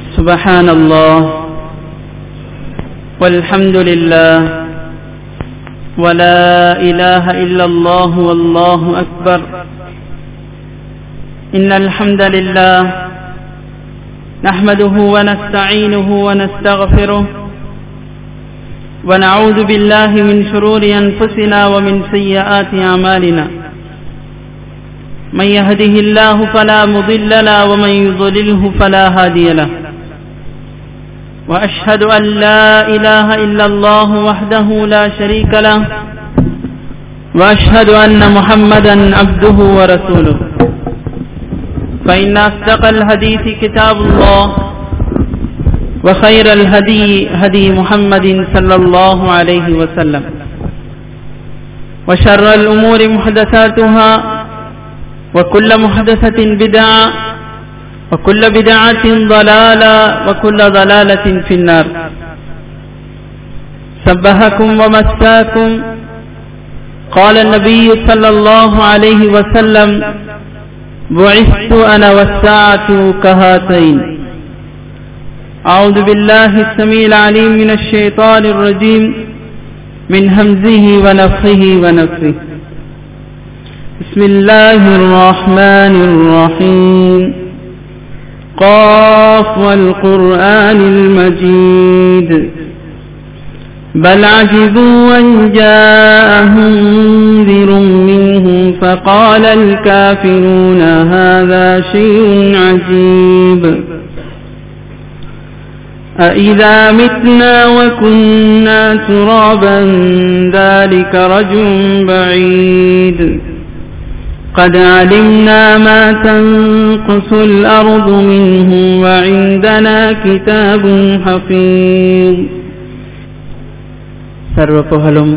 سبحان الله والحمد لله ولا إله إلا الله والله أكبر إن الحمد لله نحمده ونستعينه ونستغفره ونعوذ بالله من شرور أنفسنا ومن سيئات أعمالنا من يهده الله فلا مضل له ومن يضلله فلا هادي له وأشهد أن لا إله إلا الله وحده لا شريك له وأشهد أن محمدا عبده ورسوله فإن أصدق الحديث كتاب الله وخير الهدي هدي محمد صلى الله عليه وسلم وشر الأمور محدثاتها وكل محدثة بدعة وكل بدعة ضلالة وكل ضلالة في النار سبهكم ومساكم قال النبي صلى الله عليه وسلم بعثت أنا والساعة كهاتين أعوذ بالله السميع العليم من الشيطان الرجيم من همزه ونفخه ونفخه بسم الله الرحمن الرحيم قاف والقرآن المجيد بل عجبوا أن جاءهم منذر منهم فقال الكافرون هذا شيء عجيب أإذا متنا وكنا ترابا ذلك رجل بعيد قد علمنا ما تنقص الأرض منهم وعندنا كتاب حفيظ சர்வ புகழும்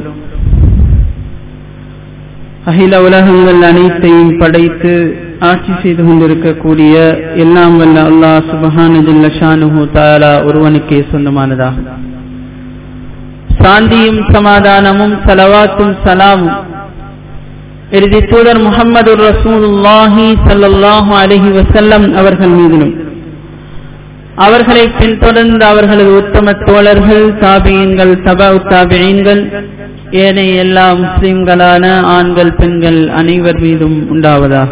அகில உலகங்கள் அனைத்தையும் படைத்து ஆட்சி செய்து கொண்டிருக்கக்கூடிய எல்லாம் வல்ல அல்லாஹ் சுபஹானதுல்ல ஷானுஹு தாலா ஒருவனுக்கே சொந்தமானதாகும் சாந்தியும் சமாதானமும் சலவாத்தும் சலாமும் இறுதி தூதர் முகமது ரசூலுல்லாஹி சல்லாஹு அலஹி வசல்லம் அவர்கள் மீதிலும் அவர்களை பின்தொடர்ந்து அவர்களது உத்தம தோழர்கள் தாபியன்கள் தபா தாபியன்கள் ஏனைய எல்லா முஸ்லிம்களான ஆண்கள் பெண்கள் அனைவர் மீதும் உண்டாவதாக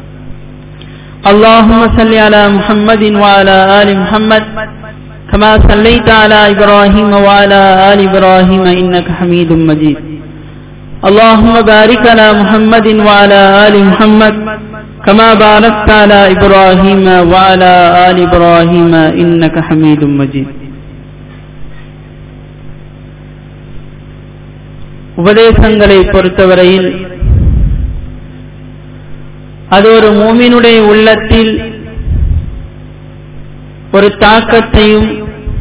اللهم صل على محمد وعلى آل محمد كما صليت على إبراهيم وعلى آل إبراهيم إنك حميد مجيد اللهم بارك على محمد وعلى آل محمد كما باركت على إبراهيم وعلى آل إبراهيم إنك حميد مجيد உபதேசங்களை பொறுத்தவரையில் அது ஒரு மூமினுடைய உள்ளத்தில் ஒரு தாக்கத்தையும்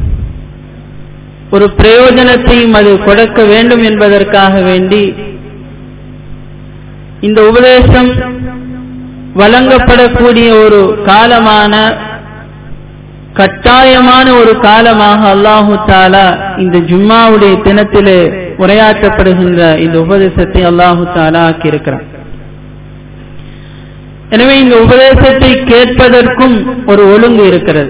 ஒரு பிரயோஜனத்தையும் அது கொடுக்க வேண்டும் என்பதற்காக வேண்டி இந்த உபதேசம் வழங்கப்படக்கூடிய ஒரு காலமான கட்டாயமான ஒரு காலமாக அல்லாஹு தாலா இந்த ஜும்மாவுடைய தினத்திலே உரையாற்றப்படுகின்ற இந்த உபதேசத்தை அல்லாஹு தாலா ஆக்கியிருக்கிறார் எனவே இந்த உபதேசத்தை கேட்பதற்கும் ஒரு ஒழுங்கு இருக்கிறது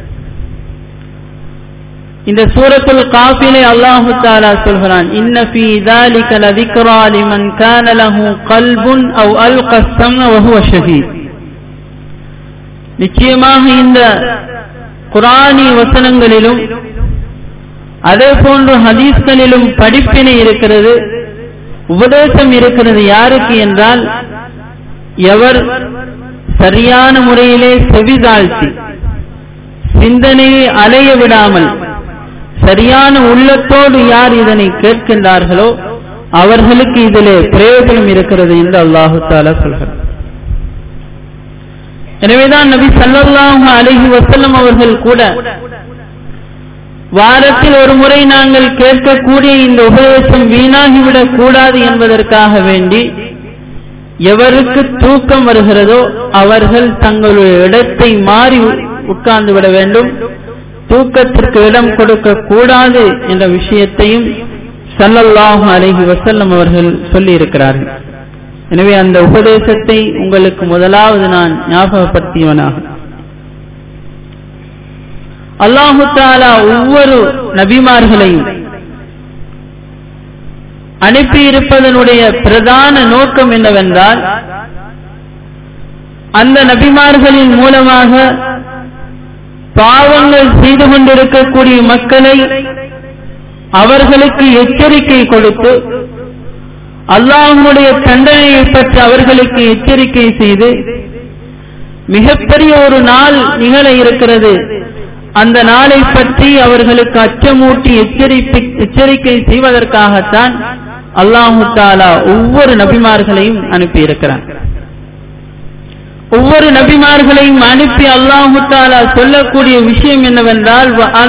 இந்த சூரத்துல் காஃபிலே அல்லாஹு தாலா சொல்கிறான் இன்ன ஃபீ ذلك لذكرى لمن كان له قلب او القى السمع وهو شهيد நிச்சயமாக இந்த குரானி வசனங்களிலும் அதே போன்று ஹதீஸ்களிலும் படிப்பினை இருக்கிறது உபதேசம் இருக்கிறது யாருக்கு என்றால் எவர் சரியான முறையிலே செவிதாழ்த்தி சிந்தனையை அலைய விடாமல் சரியான உள்ளத்தோடு யார் இதனை கேட்கின்றார்களோ அவர்களுக்கு இதிலே பிரயோஜனம் இருக்கிறது என்று அல்லாஹு தாலா சொல்கிறார் எனவேதான் நபி சல்லாஹு அலஹி வசல்லம் அவர்கள் கூட வாரத்தில் ஒரு முறை நாங்கள் கேட்கக்கூடிய இந்த உபதேசம் வீணாகிவிடக் கூடாது என்பதற்காக வேண்டி எவருக்கு தூக்கம் வருகிறதோ அவர்கள் தங்களுடைய இடத்தை மாறி உட்கார்ந்து விட வேண்டும் தூக்கத்திற்கு இடம் கொடுக்க கூடாது என்ற விஷயத்தையும் சல்லல்லாஹு அலைஹி வசல்லம் அவர்கள் சொல்லி இருக்கிறார்கள் எனவே அந்த உபதேசத்தை உங்களுக்கு முதலாவது நான் ஞாபகப்படுத்தியவனாக அல்லாஹு தாலா ஒவ்வொரு நபிமார்களையும் அனுப்பியிருப்பதனுடைய பிரதான நோக்கம் என்னவென்றால் அந்த நபிமார்களின் மூலமாக பாவங்கள் செய்து கொண்டிருக்கக்கூடிய மக்களை அவர்களுக்கு எச்சரிக்கை கொடுத்து அல்லாஹனுடைய தண்டனையை பற்றி அவர்களுக்கு எச்சரிக்கை செய்து மிகப்பெரிய ஒரு நாள் நிகழ இருக்கிறது அந்த நாளை பற்றி அவர்களுக்கு அச்சமூட்டி எச்சரிப்பை எச்சரிக்கை செய்வதற்காகத்தான் அல்லாஹு தாலா ஒவ்வொரு நபிமார்களையும் அனுப்பியிருக்கிறான் ஒவ்வொரு நபிமார்களையும் அனுப்பி அல்லாஹு தாலா சொல்லக்கூடிய விஷயம் என்னவென்றால்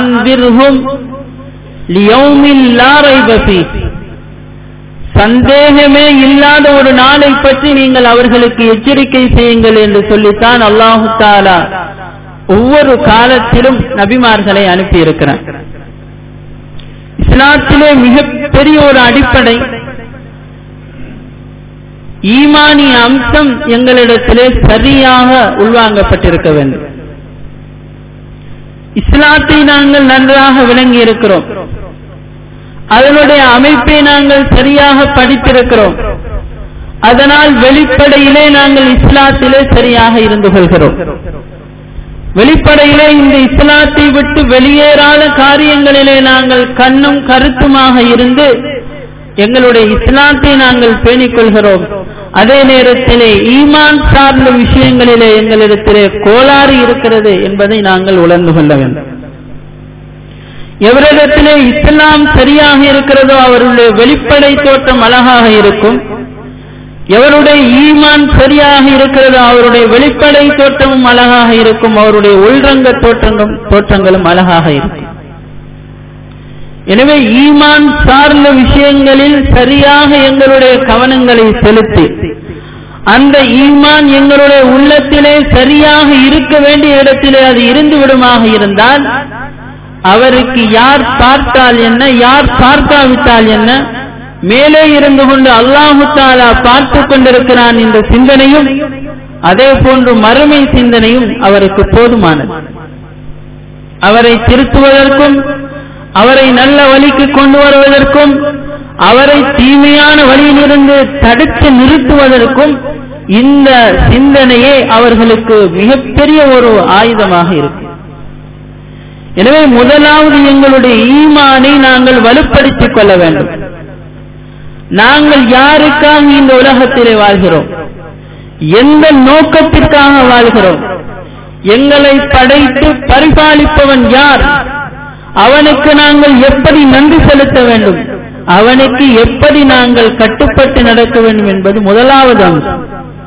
சந்தேகமே இல்லாத ஒரு நாளை பற்றி நீங்கள் அவர்களுக்கு எச்சரிக்கை செய்யுங்கள் என்று சொல்லித்தான் அல்லாஹு தாலா ஒவ்வொரு காலத்திலும் நபிமார்களை அனுப்பி இருக்கிறார் இஸ்லாத்திலே மிகப்பெரிய ஒரு அடிப்படை ஈமானிய அம்சம் எங்களிடத்திலே சரியாக உள்வாங்கப்பட்டிருக்க வேண்டும் இஸ்லாத்தை நாங்கள் நன்றாக விளங்கி இருக்கிறோம் அதனுடைய அமைப்பை நாங்கள் சரியாக படித்திருக்கிறோம் அதனால் வெளிப்படையிலே நாங்கள் இஸ்லாத்திலே சரியாக இருந்து கொள்கிறோம் வெளிப்படையிலே இந்த இஸ்லாத்தை விட்டு வெளியேறாத காரியங்களிலே நாங்கள் கண்ணும் கருத்துமாக இருந்து எங்களுடைய இஸ்லாத்தை நாங்கள் பேணிக் கொள்கிறோம் அதே நேரத்திலே ஈமான் சார்ந்த விஷயங்களிலே எங்களிடத்திலே கோளாறு இருக்கிறது என்பதை நாங்கள் உணர்ந்து கொள்ள வேண்டும் எவரிடத்திலே இஸ்லாம் சரியாக இருக்கிறதோ அவருடைய வெளிப்படை தோற்றம் அழகாக இருக்கும் எவருடைய ஈமான் சரியாக இருக்கிறதோ அவருடைய வெளிப்படை தோற்றமும் அழகாக இருக்கும் அவருடைய உள்ரங்க தோற்றங்களும் தோற்றங்களும் அழகாக இருக்கும் எனவே ஈமான் சார்ந்த விஷயங்களில் சரியாக எங்களுடைய கவனங்களை செலுத்தி அந்த ஈமான் எங்களுடைய உள்ளத்திலே சரியாக இருக்க வேண்டிய இடத்திலே அது இருந்து விடுமாக இருந்தால் அவருக்கு யார் பார்த்தால் என்ன யார் பார்க்காவிட்டால் என்ன மேலே இருந்து கொண்டு அல்லாஹு தாலா பார்த்து கொண்டிருக்கிறான் என்ற சிந்தனையும் அதே போன்று மறுமை சிந்தனையும் அவருக்கு போதுமானது அவரை திருத்துவதற்கும் அவரை நல்ல வழிக்கு கொண்டு வருவதற்கும் அவரை தீமையான வழியிலிருந்து தடுத்து நிறுத்துவதற்கும் இந்த சிந்தனையே அவர்களுக்கு மிகப்பெரிய ஒரு ஆயுதமாக இருக்கும் எனவே முதலாவது எங்களுடைய ஈமானை நாங்கள் வலுப்படுத்திக் கொள்ள வேண்டும் நாங்கள் யாருக்காக இந்த உலகத்திலே வாழ்கிறோம் எந்த நோக்கத்திற்காக வாழ்கிறோம் எங்களை படைத்து பரிபாலிப்பவன் யார் அவனுக்கு நாங்கள் எப்படி நன்றி செலுத்த வேண்டும் அவனுக்கு எப்படி நாங்கள் கட்டுப்பட்டு நடக்க வேண்டும் என்பது முதலாவது அம்சம்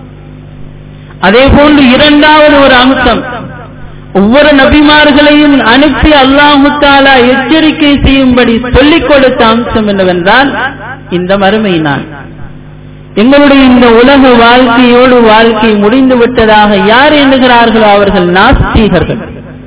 அதே போன்று இரண்டாவது ஒரு அம்சம் ஒவ்வொரு நபிமார்களையும் அனுப்பி அல்லாஹு தாலா எச்சரிக்கை செய்யும்படி சொல்லிக் கொடுத்த அம்சம் என்னவென்றால் இந்த மறுமை நான் எங்களுடைய இந்த உலக வாழ்க்கையோடு வாழ்க்கை முடிந்து விட்டதாக யார் எண்ணுகிறார்களோ அவர்கள் நாஸ்தீகர்கள்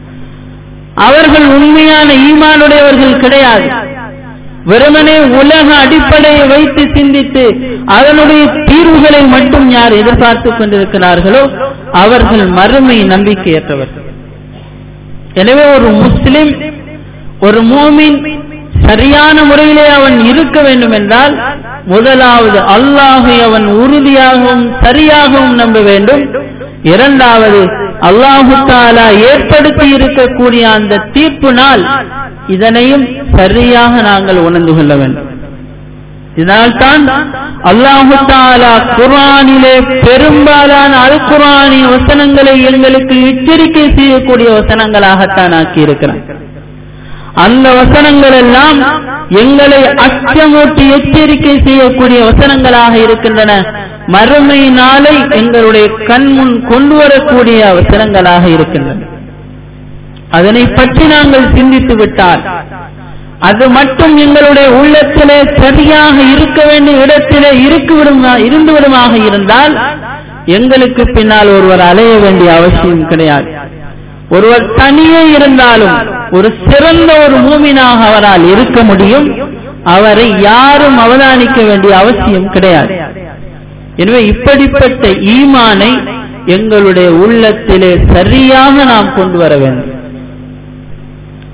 அவர்கள் உண்மையான ஈமானுடையவர்கள் கிடையாது வெறுமனே உலக அடிப்படையை வைத்து சிந்தித்து அதனுடைய தீர்வுகளை மட்டும் யார் எதிர்பார்த்துக் கொண்டிருக்கிறார்களோ அவர்கள் மறுமை நம்பிக்கையற்றவர்கள் எனவே ஒரு முஸ்லிம் ஒரு மூமின் சரியான முறையிலே அவன் இருக்க வேண்டும் என்றால் முதலாவது அல்லாஹை அவன் உறுதியாகவும் சரியாகவும் நம்ப வேண்டும் இரண்டாவது அல்லாஹு தாலா ஏற்படுத்தி இருக்கக்கூடிய அந்த தீர்ப்பு நாள் இதனையும் சரியாக நாங்கள் உணர்ந்து கொள்ள வேண்டும் இதனால்தான் அல்லாஹு தாலா குரானிலே பெரும்பாலான அல் குரானின் வசனங்களை எங்களுக்கு எச்சரிக்கை செய்யக்கூடிய வசனங்களாகத்தான் ஆக்கி இருக்கிறான் அந்த வசனங்கள் எல்லாம் எங்களை அச்சமூட்டி எச்சரிக்கை செய்யக்கூடிய வசனங்களாக இருக்கின்றன மறுமை நாளை எங்களுடைய கண் முன் கொண்டு வரக்கூடிய வசனங்களாக இருக்கின்றன அதனை பற்றி நாங்கள் சிந்தித்து விட்டால் அது மட்டும் எங்களுடைய உள்ளத்திலே சரியாக இருக்க வேண்டிய இடத்திலே இருக்கு விடுமா இருந்து விடுமாக இருந்தால் எங்களுக்கு பின்னால் ஒருவர் அலைய வேண்டிய அவசியம் கிடையாது ஒருவர் தனியே இருந்தாலும் ஒரு சிறந்த ஒரு மூமினாக அவரால் இருக்க முடியும் அவரை யாரும் அவதானிக்க வேண்டிய அவசியம் கிடையாது எனவே இப்படிப்பட்ட ஈமானை எங்களுடைய உள்ளத்திலே சரியாக நாம் கொண்டு வர வேண்டும்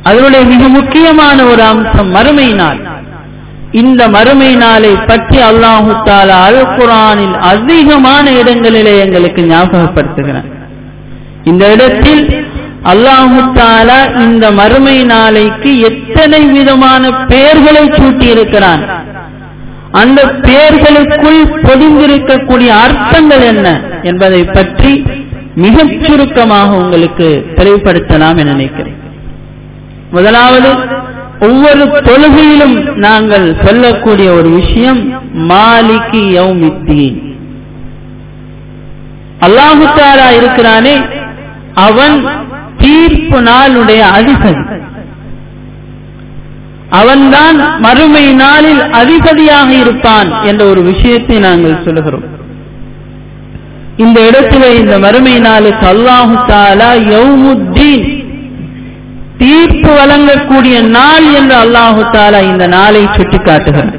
அதனுடைய மிக முக்கியமான ஒரு அம்சம் மறுமை நாள் இந்த மறுமை நாளை பற்றி அல்லாஹு தாலா அல் குரானில் அதிகமான இடங்களிலே எங்களுக்கு ஞாபகப்படுத்துகிறார் இந்த இடத்தில் அல்லாஹு தாலா இந்த மறுமை நாளைக்கு எத்தனை விதமான பெயர்களை சூட்டியிருக்கிறான் அந்த பெயர்களுக்குள் பொதிந்திருக்கக்கூடிய அர்த்தங்கள் என்ன என்பதை பற்றி மிகச் சுருக்கமாக உங்களுக்கு தெளிவுபடுத்தலாம் என நினைக்கிறேன் முதலாவது ஒவ்வொரு தொழுகையிலும் நாங்கள் சொல்லக்கூடிய ஒரு விஷயம் மாலிகி யௌமித்தீன் அல்லாஹு தாலா இருக்கிறானே அவன் தீர்ப்பு நாளுடைய அதிபதி அவன்தான் மறுமை நாளில் அதிபதியாக இருப்பான் என்ற ஒரு விஷயத்தை நாங்கள் சொல்லுகிறோம் இந்த இடத்துல இந்த மறுமை நாளுக்கு அல்லாஹு தாலா யௌமுத்தீன் தீர்ப்பு வழங்கக்கூடிய நாள் என்று அல்லாஹு தாலா இந்த நாளை சுட்டிக்காட்டுகிறார்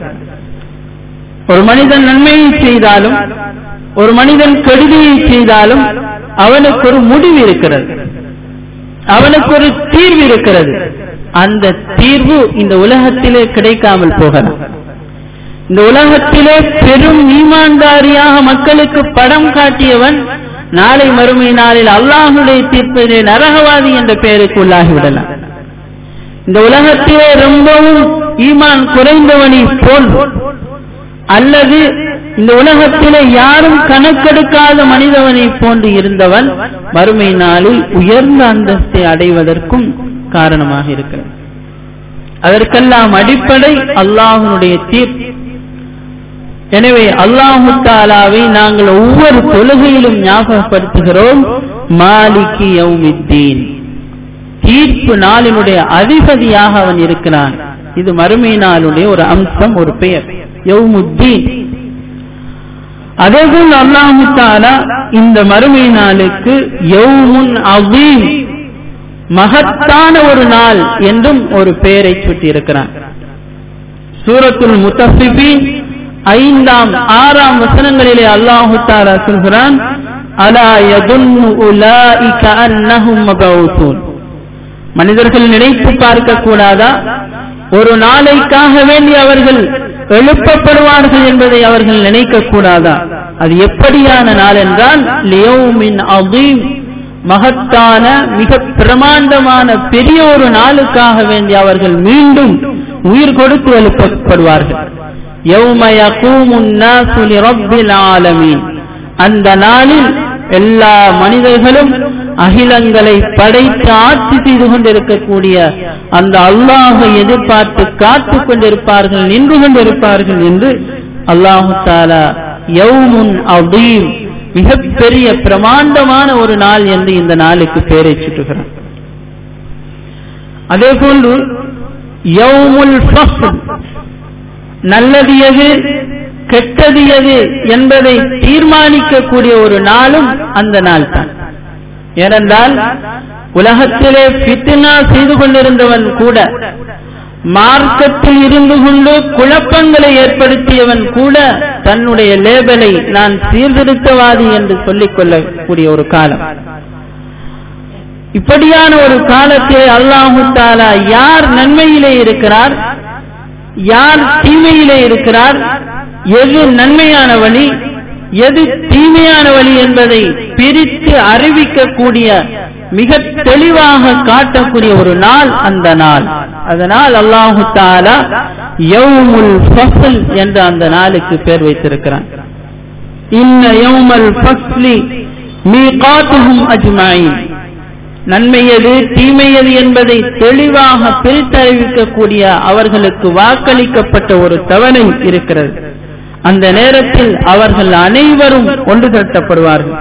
ஒரு மனிதன் நன்மையை செய்தாலும் ஒரு மனிதன் கெடுதியை செய்தாலும் அவனுக்கு ஒரு முடிவு இருக்கிறது அவனுக்கு ஒரு தீர்வு இருக்கிறது அந்த தீர்வு இந்த உலகத்திலே கிடைக்காமல் போகலாம் இந்த உலகத்திலே பெரும் ஈமான்தாரியாக மக்களுக்கு படம் காட்டியவன் நாளை மறுமை நாளில் அல்லாஹுடைய தீர்ப்பிலே நரகவாதி என்ற பெயருக்கு உள்ளாகிவிடலாம் இந்த உலகத்திலே ரொம்பவும் ஈமான் குறைந்தவனை போல் அல்லது இந்த உலகத்திலே யாரும் கணக்கெடுக்காத மனிதவனை போன்று இருந்தவன் மறுமை நாளில் உயர்ந்த அந்தஸ்தை அடைவதற்கும் காரணமாக இருக்கிறது அதற்கெல்லாம் அடிப்படை அல்லாஹனுடைய தீர்ப்பு எனவே அல்லாஹு தாலாவை நாங்கள் ஒவ்வொரு தொழுகையிலும் ஞாபகப்படுத்துகிறோம் மாலிகி யௌமித்தீன் தீர்ப்பு நாளினுடைய அதிபதியாக அவன் இருக்கிறான் இது மறுமை நாளுடைய ஒரு அம்சம் ஒரு பெயர் யௌமுத்தீன் அதேபோல் அல்லாஹு தாலா இந்த மறுமை நாளுக்கு யௌமுன் அவீம் மகத்தான ஒரு நாள் என்றும் ஒரு பெயரை சுட்டியிருக்கிறான் சூரத்துல் முத்தஃபிபீன் ஐந்தாம் ஆறாம் வசனங்களிலே அல்லாஹு தாலா சொல்கிறான் அலா யதுன்னு உலாஇக அன்னஹும் மபஊதூன் மனிதர்கள் நினைத்து பார்க்க கூடாதா ஒரு நாளைக்காக வேண்டி அவர்கள் எழுப்பப்படுவார்கள் என்பதை அவர்கள் நினைக்க கூடாதா அது எப்படியான நாள் என்றால் லியௌமின் அதீம் மகத்தான மிக பிரமாண்டமான பெரிய ஒரு நாளுக்காக வேண்டி அவர்கள் மீண்டும் உயிர் கொடுத்து எழுப்பப்படுவார்கள் அந்த நாளில் எல்லா மனிதர்களும் அகிலங்களை படைத்து ஆட்சி செய்து கொண்டிருக்கக்கூடிய அந்த அல்லாஹை எதிர்பார்த்து காத்துக் கொண்டிருப்பார்கள் நின்று கொண்டிருப்பார்கள் என்று அல்லாஹு தாலா யவுமுன் அதீம் மிகப்பெரிய பிரமாண்டமான ஒரு நாள் என்று இந்த நாளுக்கு பேரை சுட்டுகிறார் அதே போன்று யவுமுல் நல்லது எது கெட்டது எது என்பதை தீர்மானிக்கக்கூடிய ஒரு நாளும் அந்த நாள் தான் ஏனென்றால் உலகத்திலே பித்னா செய்து கொண்டிருந்தவன் கூட மார்க்கத்தில் இருந்து கொண்டு குழப்பங்களை ஏற்படுத்தியவன் கூட தன்னுடைய லேபலை நான் சீர்திருத்தவாதி என்று சொல்லிக் கொள்ளக்கூடிய ஒரு காலம் இப்படியான ஒரு காலத்திலே அல்லாஹு தாலா யார் நன்மையிலே இருக்கிறார் யார் தீமையிலே இருக்கிறார் எது நன்மையான வழி எது தீமையான வழி என்பதை பிரித்து அறிவிக்கக்கூடிய மிக தெளிவாக காட்டக்கூடிய ஒரு நாள் அந்த நாள் அதனால் அல்லாஹு தாலா யவுமுல் ஃபஸ்ல் என்ற அந்த நாளுக்கு பேர் வைத்திருக்கிறான் இன்ன யவுமல் ஃபஸ்லி மீகாத்துஹும் அஜ்மாயின் நன்மையது தீமையது என்பதை தெளிவாக பிரித்தறிவிக்கக்கூடிய அவர்களுக்கு வாக்களிக்கப்பட்ட ஒரு தவணை இருக்கிறது அந்த நேரத்தில் அவர்கள் அனைவரும் ஒன்று திரட்டப்படுவார்கள்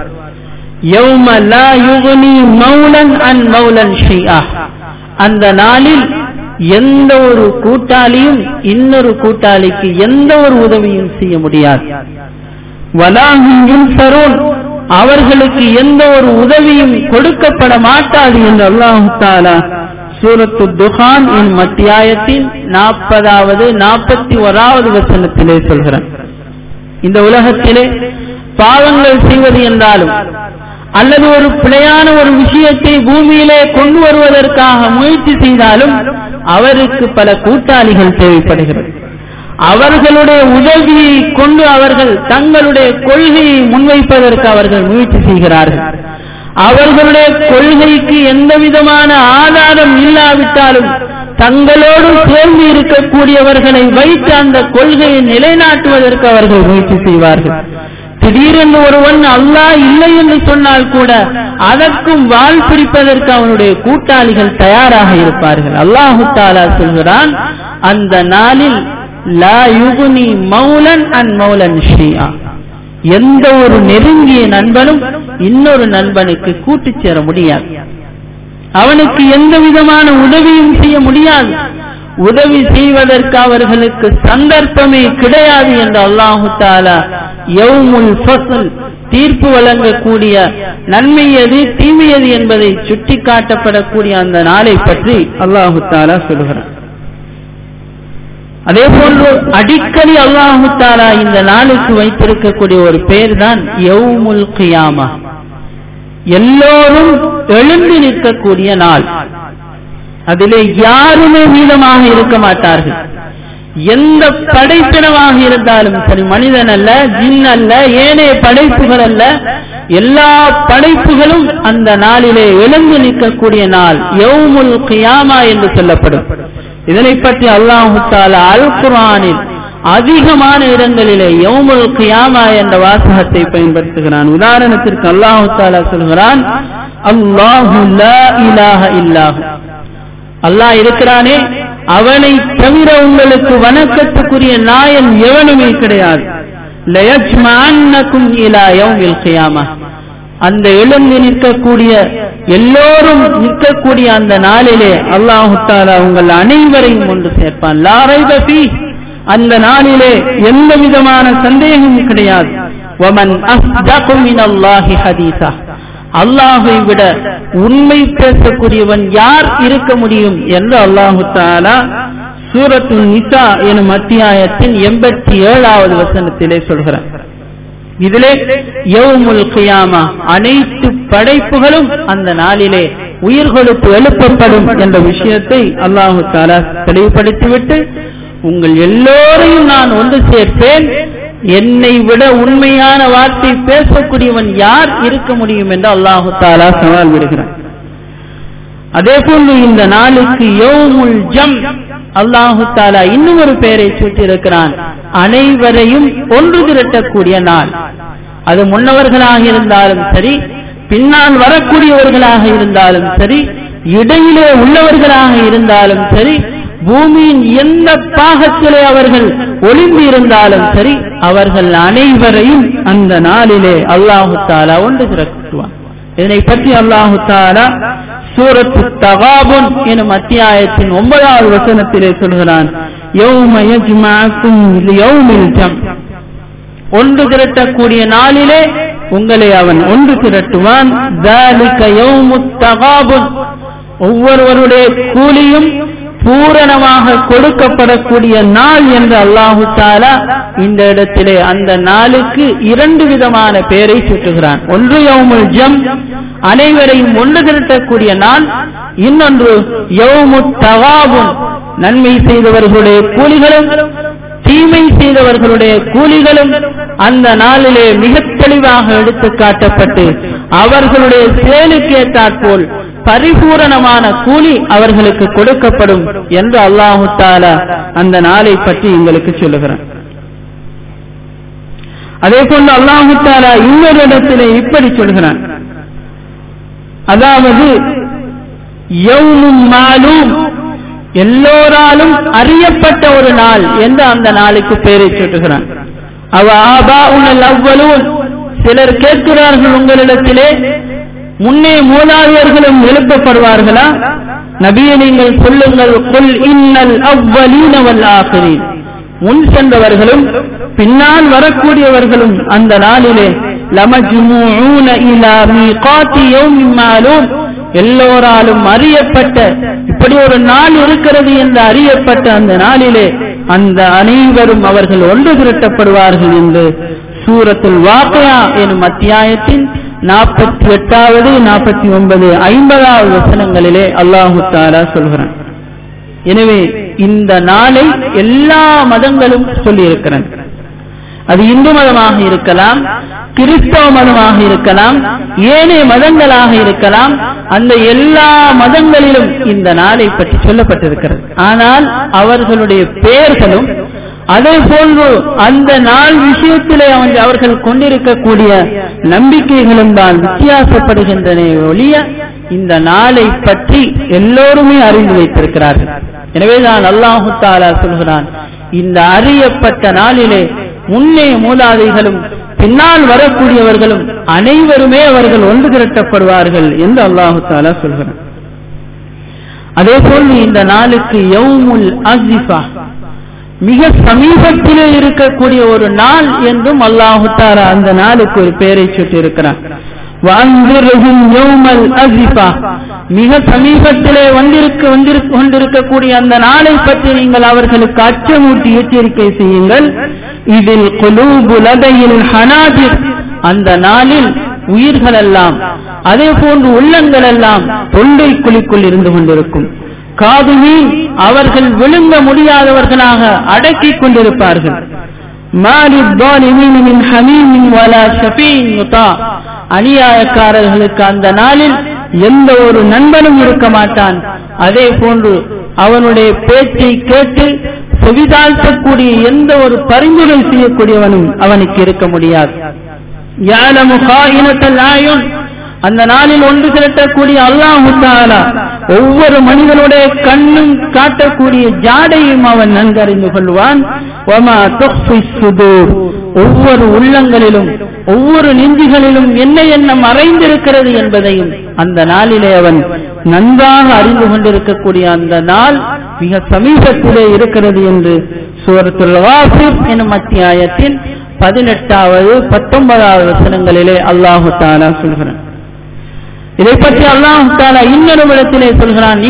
அந்த நாளில் எந்த ஒரு கூட்டாளியும் இன்னொரு கூட்டாளிக்கு எந்த ஒரு உதவியும் செய்ய முடியாது அவர்களுக்கு எந்த ஒரு உதவியும் கொடுக்கப்பட மாட்டாது என்று அல்லாஹு தாலா சூரத்து துஹான் என் மத்தியாயத்தில் நாற்பதாவது நாற்பத்தி ஓராவது வசனத்திலே சொல்கிறான் இந்த உலகத்திலே பாவங்கள் செய்வது என்றாலும் அல்லது ஒரு பிழையான ஒரு விஷயத்தை பூமியிலே கொண்டு வருவதற்காக முயற்சி செய்தாலும் அவருக்கு பல கூட்டாளிகள் தேவைப்படுகிறது அவர்களுடைய உதவியை கொண்டு அவர்கள் தங்களுடைய கொள்கையை முன்வைப்பதற்கு அவர்கள் முயற்சி செய்கிறார்கள் அவர்களுடைய கொள்கைக்கு எந்த விதமான ஆதாரம் இல்லாவிட்டாலும் தங்களோடு சேர்ந்து இருக்கக்கூடியவர்களை வைத்து அந்த கொள்கையை நிலைநாட்டுவதற்கு அவர்கள் முயற்சி செய்வார்கள் திடீரென்று ஒருவன் அல்லாஹ் இல்லை என்று சொன்னால் கூட அதற்கும் வாழ் பிடிப்பதற்கு அவனுடைய கூட்டாளிகள் தயாராக இருப்பார்கள் அல்லாஹு தாலா சொல்கிறான் அந்த நாளில் லா யுகுனி மௌலன் அன் மௌலன் ஷியா எந்த ஒரு நெருங்கிய நண்பனும் இன்னொரு நண்பனுக்கு கூட்டு சேர முடியாது அவனுக்கு எந்த விதமான உதவியும் செய்ய முடியாது உதவி செய்வதற்கு அவர்களுக்கு சந்தர்ப்பமே கிடையாது என்று அல்லாஹு தாலா யவுமுல் ஃபஸ்ல் தீர்ப்பு வழங்கக்கூடிய நன்மை எது தீமை எது என்பதை சுட்டி காட்டப்படக்கூடிய அந்த நாளை பற்றி அல்லாஹு தாலா சொல்கிறான் அதே போன்று அடிக்கடி அல்லாஹு தாலா இந்த நாளுக்கு வைத்திருக்கக்கூடிய ஒரு பெயர் தான் யவுமுல் கியாமா எல்லோரும் எழுந்து நிற்கக்கூடிய நாள் அதிலே யாருமே மீதமாக இருக்க மாட்டார்கள் எந்த படைப்பினமாக இருந்தாலும் சரி மனிதன் அல்ல ஜின் அல்ல ஏனைய படைப்புகள் அல்ல எல்லா படைப்புகளும் அந்த நாளிலே எழுந்து நிற்கக்கூடிய நாள் யவுமுல் கியாமா என்று சொல்லப்படும் இதனை பற்றி அல்லாஹு தாலா அல் குரானில் அதிகமான இடங்களிலே யவுமுல் கியாமா என்ற வாசகத்தை பயன்படுத்துகிறான் உதாரணத்திற்கு அல்லாஹு தாலா சொல்கிறான் அல்லாஹு லா இலாஹ இல்லாஹு அல்லாஹ் இருக்கிறானே அவனை தவிர உங்களுக்கு வணக்கத்துக்குரிய நாயன் எவனுமே கிடையாது அந்த எழுந்து நிற்கக்கூடிய எல்லோரும் நிற்கக்கூடிய அந்த நாளிலே அல்லாஹு தாலா உங்கள் அனைவரையும் ஒன்று சேர்ப்பான் லாரை பசி அந்த நாளிலே எந்த விதமான சந்தேகமும் கிடையாது ومن أصدق من الله حديثا அல்லாஹை விட உண்மை பேசக்கூடியவன் யார் இருக்க முடியும் என்று அல்லாஹு தாலா சூரத்து நிசா எனும் அத்தியாயத்தின் எண்பத்தி ஏழாவது வசனத்திலே சொல்கிறார் இதிலே யவுமுல் கியாமா அனைத்து படைப்புகளும் அந்த நாளிலே உயிர் கொடுத்து எழுப்பப்படும் என்ற விஷயத்தை அல்லாஹு தாலா தெளிவுபடுத்திவிட்டு உங்கள் எல்லோரையும் நான் ஒன்று சேர்ப்பேன் என்னை விட உண்மையான வார்த்தை பேசக்கூடியவன் யார் இருக்க முடியும் என்று அல்லாஹு தாலா சவால் விடுகிறான் அதே போன்று இந்த நாளுக்கு யோமுல் ஜம் அல்லாஹு தாலா இன்னும் ஒரு பெயரை சூட்டியிருக்கிறான் அனைவரையும் ஒன்று திரட்டக்கூடிய நாள் அது முன்னவர்களாக இருந்தாலும் சரி பின்னால் வரக்கூடியவர்களாக இருந்தாலும் சரி இடையிலே உள்ளவர்களாக இருந்தாலும் சரி பூமியின் எந்த பாகத்திலே அவர்கள் ஒளிந்து இருந்தாலும் சரி அவர்கள் அனைவரையும் அந்த நாளிலே அல்லாஹு தாலா ஒன்று திறக்குவான் இதனை பற்றி அல்லாஹு தாலா சூரத்து தகாபுன் எனும் அத்தியாயத்தின் ஒன்பதாவது வசனத்திலே சொல்கிறான் ஒன்று திரட்டக்கூடிய நாளிலே உங்களை அவன் ஒன்று திரட்டுவான் ஒவ்வொருவருடைய கூலியும் பூரணமாக கொடுக்கப்படக்கூடிய நாள் என்று அல்லாஹு தாலா இந்த இடத்திலே அந்த நாளுக்கு இரண்டு விதமான பெயரை சுட்டுகிறான் ஒன்று யவுமுல் ஜம் அனைவரையும் ஒன்று திரட்டக்கூடிய நாள் இன்னொன்று யவுமு தவாபுன் நன்மை செய்தவர்களுடைய கூலிகளும் தீமை செய்தவர்களுடைய கூலிகளும் அந்த நாளிலே மிக தெளிவாக எடுத்து காட்டப்பட்டு அவர்களுடைய செயலுக்கு ஏற்றாற்போல் பரிபூரணமான கூலி அவர்களுக்கு கொடுக்கப்படும் என்று அல்லாஹு தாலா அந்த நாளை பற்றி எங்களுக்கு சொல்லுகிறான் அதே போன்று அல்லாஹு தாலா இன்னொரு இடத்திலே இப்படி சொல்கிறான் அதாவது மாலும் எல்லோராலும் அறியப்பட்ட ஒரு நாள் என்று அந்த நாளுக்கு பெயரை சுட்டுகிறான் அவ ஆபா உணல் அவ்வளூன் சிலர் கேட்கிறார்கள் உங்களிடத்திலே முன்னே மூதாதையர்களும் எழுப்பப்படுவார்களா நபியை நீங்கள் சொல்லுங்கள் கொல் இன்னல் அவ்வலீனவல் ஆகிறீன் முன் சென்றவர்களும் பின்னால் வரக்கூடியவர்களும் அந்த நாளிலே லமஜ்மூன இலா மீகாத்தி யௌமின் மாலூம் எல்லோராலும் அறியப்பட்ட இப்படி ஒரு நாள் இருக்கிறது என்று அறியப்பட்ட அந்த நாளிலே அந்த அனைவரும் அவர்கள் ஒன்று திரட்டப்படுவார்கள் என்று சூரத்துல் வாக்கையா எனும் அத்தியாயத்தின் நாற்பத்தி எட்டாவது நாற்பத்தி ஒன்பது ஐம்பதாவது வசனங்களிலே அல்லாஹு தாலா சொல்கிறான் எனவே இந்த நாளை எல்லா மதங்களும் சொல்லியிருக்கிறது அது இந்து மதமாக இருக்கலாம் கிறிஸ்தவ மதமாக இருக்கலாம் ஏனைய மதங்களாக இருக்கலாம் அந்த எல்லா மதங்களிலும் இந்த நாளை பற்றி சொல்லப்பட்டிருக்கிறது ஆனால் அவர்களுடைய பெயர்களும் அதே போன்று அந்த நாள் விஷயத்திலே அவர்கள் கொண்டிருக்கக்கூடிய நம்பிக்கைகளும் தான் வித்தியாசப்படுகின்றன ஒழிய இந்த நாளை பற்றி எல்லோருமே அறிந்து வைத்திருக்கிறார்கள் எனவேதான் அல்லாஹு தாலா சொல்கிறான் இந்த அறியப்பட்ட நாளிலே முன்னே மூலாதைகளும் பின்னால் வரக்கூடியவர்களும் அனைவருமே அவர்கள் ஒன்று திரட்டப்படுவார்கள் என்று அல்லாஹு தாலா சொல்கிறான் அதே போன்று இந்த நாளுக்கு யவுமுல் அசிஃபா மிக சமீபத்திலே இருக்கக்கூடிய ஒரு நாள் என்றும் அல்லாஹு தாலா அந்த நாளுக்கு ஒரு பெயரை சுட்டிருக்கிறான் மிக சமீபத்திலே வந்திருக்க வந்திருக்க கொண்டிருக்கக்கூடிய அந்த நாளை பற்றி நீங்கள் அவர்களுக்கு அச்சமூட்டி எச்சரிக்கை செய்யுங்கள் இதில் குலூபுலதையில் ஹனாஜிர் அந்த நாளில் உயிர்கள் எல்லாம் அதே போன்று உள்ளங்கள் எல்லாம் தொண்டை குழிக்குள் இருந்து கொண்டிருக்கும் காதுமீன் அவர்கள் விழுங்க முடியாதவர்களாக அடக்கிக் கொண்டிருப்பார்கள் அநியாயக்காரர்களுக்கு அந்த நாளில் எந்த ஒரு நண்பனும் இருக்க மாட்டான் அதே போன்று அவனுடைய பேச்சை கேட்டு செவிதாழ்த்தக்கூடிய எந்த ஒரு பரிந்துரை செய்யக்கூடியவனும் அவனுக்கு இருக்க முடியாது அந்த நாளில் ஒன்று திரட்டக்கூடிய அல்லாஹு தாலா ஒவ்வொரு மனிதனுடைய கண்ணும் காட்டக்கூடிய ஜாடையும் அவன் நன்கறிந்து கொள்வான் ஒவ்வொரு உள்ளங்களிலும் ஒவ்வொரு நெஞ்சுகளிலும் என்ன என்ன மறைந்திருக்கிறது என்பதையும் அந்த நாளிலே அவன் நன்றாக அறிந்து கொண்டிருக்கக்கூடிய அந்த நாள் மிக சமீபத்திலே இருக்கிறது என்று சூரத்துல் வாசிப் எனும் அத்தியாயத்தின் பதினெட்டாவது பத்தொன்பதாவது வசனங்களிலே அல்லாஹு தாலா சொல்கிறான் இதை பற்றி அல்லாஹு தாலா இன்னொரு இடத்திலே சொல்கிறான்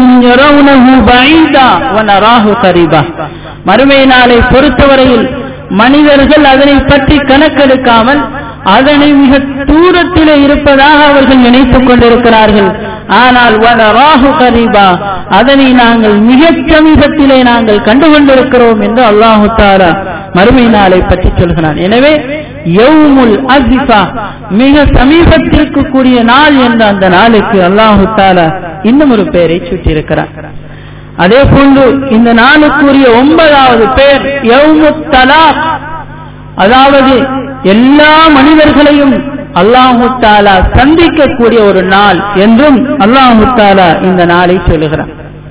மறுமை நாளை பொறுத்தவரையில் மனிதர்கள் அதனை பற்றி கணக்கெடுக்காமல் அதனை மிக தூரத்திலே இருப்பதாக அவர்கள் நினைத்துக் கொண்டிருக்கிறார்கள் ஆனால் ராகு கரீபா அதனை நாங்கள் மிகச் சமீபத்திலே நாங்கள் கண்டுகொண்டிருக்கிறோம் என்று அல்லாஹு தாரா மறுமை நாளை பற்றி சொல்கிறான் எனவே யவுமுல் அசிஃபா மிக சமீபத்திற்கு கூடிய நாள் என்ற அந்த நாளுக்கு அல்லாஹு தாலா இன்னும் ஒரு பெயரை சுட்டியிருக்கிறார் அதே போன்று இந்த நாளுக்குரிய ஒன்பதாவது பெயர் யவுமு தலாக் அதாவது எல்லா மனிதர்களையும் அல்லாஹு தாலா சந்திக்கக்கூடிய ஒரு நாள் என்றும் அல்லாஹு தாலா இந்த நாளை சொல்லுகிறார்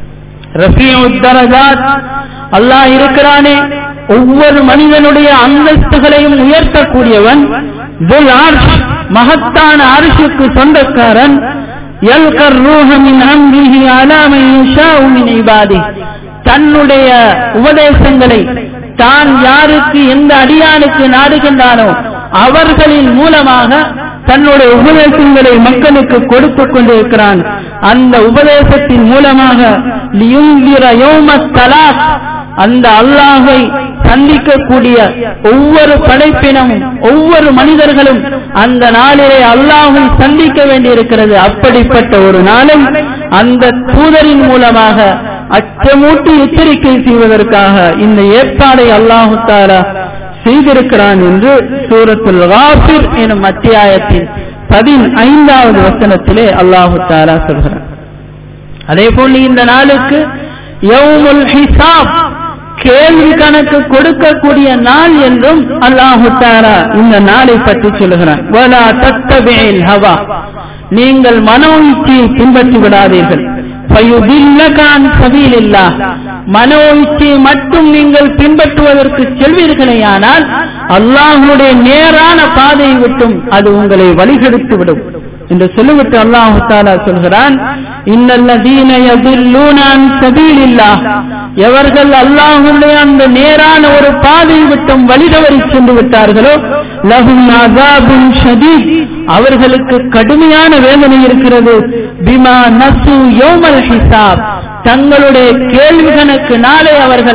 ரஃபீத் அல்லாஹ் இருக்கிறானே ஒவ்வொரு மனிதனுடைய அந்தஸ்துகளையும் உயர்த்தக்கூடியவன் மகத்தான அரிசுக்கு சொந்தக்காரன் தன்னுடைய உபதேசங்களை தான் யாருக்கு எந்த அடியானுக்கு நாடுகின்றானோ அவர்களின் மூலமாக தன்னுடைய உபதேசங்களை மக்களுக்கு கொடுத்துக் கொண்டிருக்கிறான் அந்த உபதேசத்தின் மூலமாக அந்த அல்லாஹை சந்திக்கக்கூடிய ஒவ்வொரு படைப்பினமும் ஒவ்வொரு மனிதர்களும் அந்த நாளிலே அல்லாஹை சந்திக்க வேண்டியிருக்கிறது அப்படிப்பட்ட ஒரு நாளை அந்த தூதரின் மூலமாக அச்சமூட்டி எச்சரிக்கை செய்வதற்காக இந்த ஏற்பாடை அல்லாஹு தாலா செய்திருக்கிறான் என்று சூரத்துல் வாசிர் எனும் அத்தியாயத்தின் பதினைந்தாவது வசனத்திலே அல்லாஹு தாலா சொல்கிறார் அதே போன்று இந்த நாளுக்கு யவுமுல் ஹிசாப் கேள்வி கணக்கு கொடுக்கக்கூடிய நாள் என்றும் அல்லாஹு தாரா இந்த நாளை பற்றி சொல்லுகிறான் வலா தத்தபில் ஹவா நீங்கள் மனோ இச்சையை பின்பற்றி விடாதீர்கள் மனோ இச்சையை மட்டும் நீங்கள் பின்பற்றுவதற்கு செல்வீர்களேயானால் அல்லாஹுடைய நேரான பாதையை விட்டும் அது உங்களை வழிகெடுத்து விடும் என்று சொல்லிவிட்டு அல்லாஹு தாலா சொல்கிறான் எவர்கள் அல்லாஹுடைய அந்த நேரான ஒரு பாதையை விட்டும் வழிதவறி சென்று விட்டார்களோ லகும் அசாபும் ஷதீத் அவர்களுக்கு கடுமையான வேதனை இருக்கிறது பிமா நசு யோமல் ஹிசாப் தங்களுடைய கேள்வி கணக்கு நாளை அவர்கள்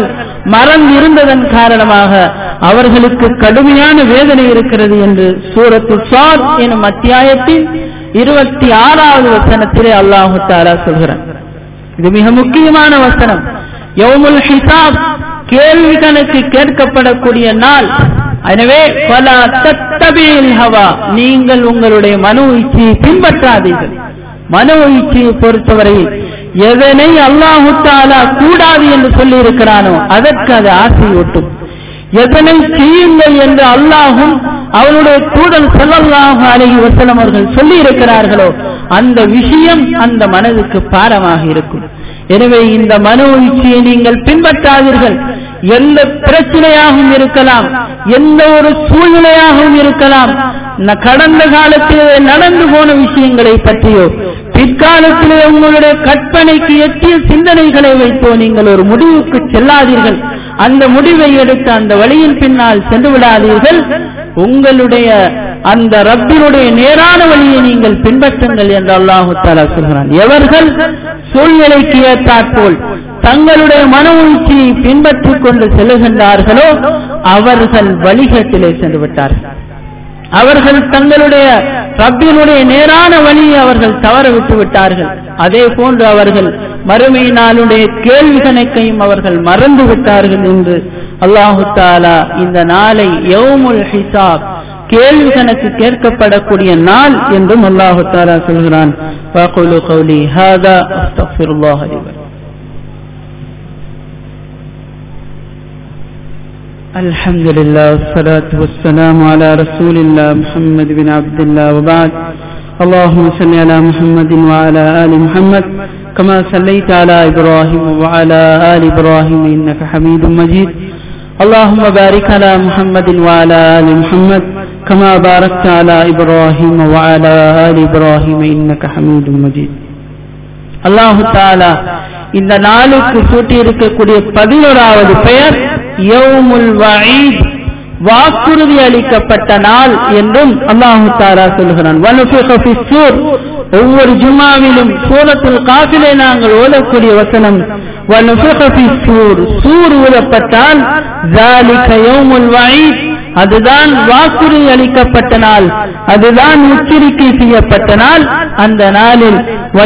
மறந்து இருந்ததன் காரணமாக அவர்களுக்கு கடுமையான வேதனை இருக்கிறது என்று சூரத்து சாத் எனும் அத்தியாயத்தின் இருபத்தி ஆறாவது வசனத்திலே அல்லாஹு தாலா சொல்கிறார் இது மிக முக்கியமான வசனம் யௌமுல் ஹிசாப் கேள்வி கணக்கு கேட்கப்படக்கூடிய நாள் எனவே பல தத்தபியில் ஹவா நீங்கள் உங்களுடைய மனு இச்சையை பின்பற்றாதீர்கள் மனு இச்சையை பொறுத்தவரையில் எதனை அல்லாஹு தாலா கூடாது என்று சொல்லி இருக்கிறானோ அதற்கு அது ஆசையூட்டும் எதனை செய்யுங்கள் என்று அல்லாஹும் அவனுடைய தூதல் செல்லல்லாஹு அழகி வசலம் அவர்கள் சொல்லி இருக்கிறார்களோ அந்த விஷயம் அந்த மனதுக்கு பாரமாக இருக்கும் எனவே இந்த மனோ இச்சையை நீங்கள் பின்பற்றாதீர்கள் எந்த பிரச்சனையாகவும் இருக்கலாம் எந்த ஒரு சூழ்நிலையாகவும் இருக்கலாம் கடந்த காலத்திலே நடந்து போன விஷயங்களை பற்றியோ பிற்காலத்திலே உங்களுடைய கற்பனைக்கு எட்டிய சிந்தனைகளை வைத்தோ நீங்கள் ஒரு முடிவுக்கு செல்லாதீர்கள் அந்த முடிவை எடுத்து அந்த வழியின் பின்னால் சென்று விடாதீர்கள் உங்களுடைய அந்த ரப்பினுடைய நேரான வழியை நீங்கள் பின்பற்றுங்கள் என்று அல்லாஹு தாலா சொல்கிறான் எவர்கள் சூழ்நிலைக்கு ஏற்றாற்போல் தங்களுடைய மன உச்சியை பின்பற்றிக் கொண்டு செல்லுகின்றார்களோ அவர்கள் வழிகட்டிலே சென்று விட்டார்கள் அவர்கள் தங்களுடைய ரப்பினுடைய நேரான வழியை அவர்கள் தவற விட்டு விட்டார்கள் அதே போன்று அவர்கள் மறுமை நாளுடைய கேள்வி கணக்கையும் அவர்கள் மறந்து விட்டார்கள் என்று அல்லாஹு தாலா இந்த நாளை யவுமுல் ஹிசாப் கேள்வி கணக்கு கேட்கப்படக்கூடிய நாள் என்றும் அல்லாஹு தாலா சொல்கிறான் فأقول قولي هذا أستغفر الله لي ولكم الحمد لله والصلاة والسلام على رسول الله محمد بن عبد الله وبعد اللهم صل على محمد وعلى آل محمد كما صليت على إبراهيم وعلى آل إبراهيم إنك حميد مجيد اللهم بارك على محمد وعلى آل محمد كما باركت على إبراهيم وعلى آل إبراهيم إنك حميد مجيد அல்லாஹு தாலா இந்த நாளுக்கு சூட்டியிருக்கக்கூடிய பதினோராவது பெயர் யவுமுல் வஈத் வாக்குறுதி அளிக்கப்பட்ட நாள் என்றும் அல்லாஹு தாலா சொல்கிறான் ஒவ்வொரு ஜும்மாவிலும் சூரத்தில் காப்பிலே நாங்கள் ஓதக்கூடிய வசனம் சூர் சூர் ஊதப்பட்டால் அதுதான் வாக்குறுதி அளிக்கப்பட்ட நாள் அதுதான் உச்சரிக்கை செய்யப்பட்ட நாள் அந்த நாளில்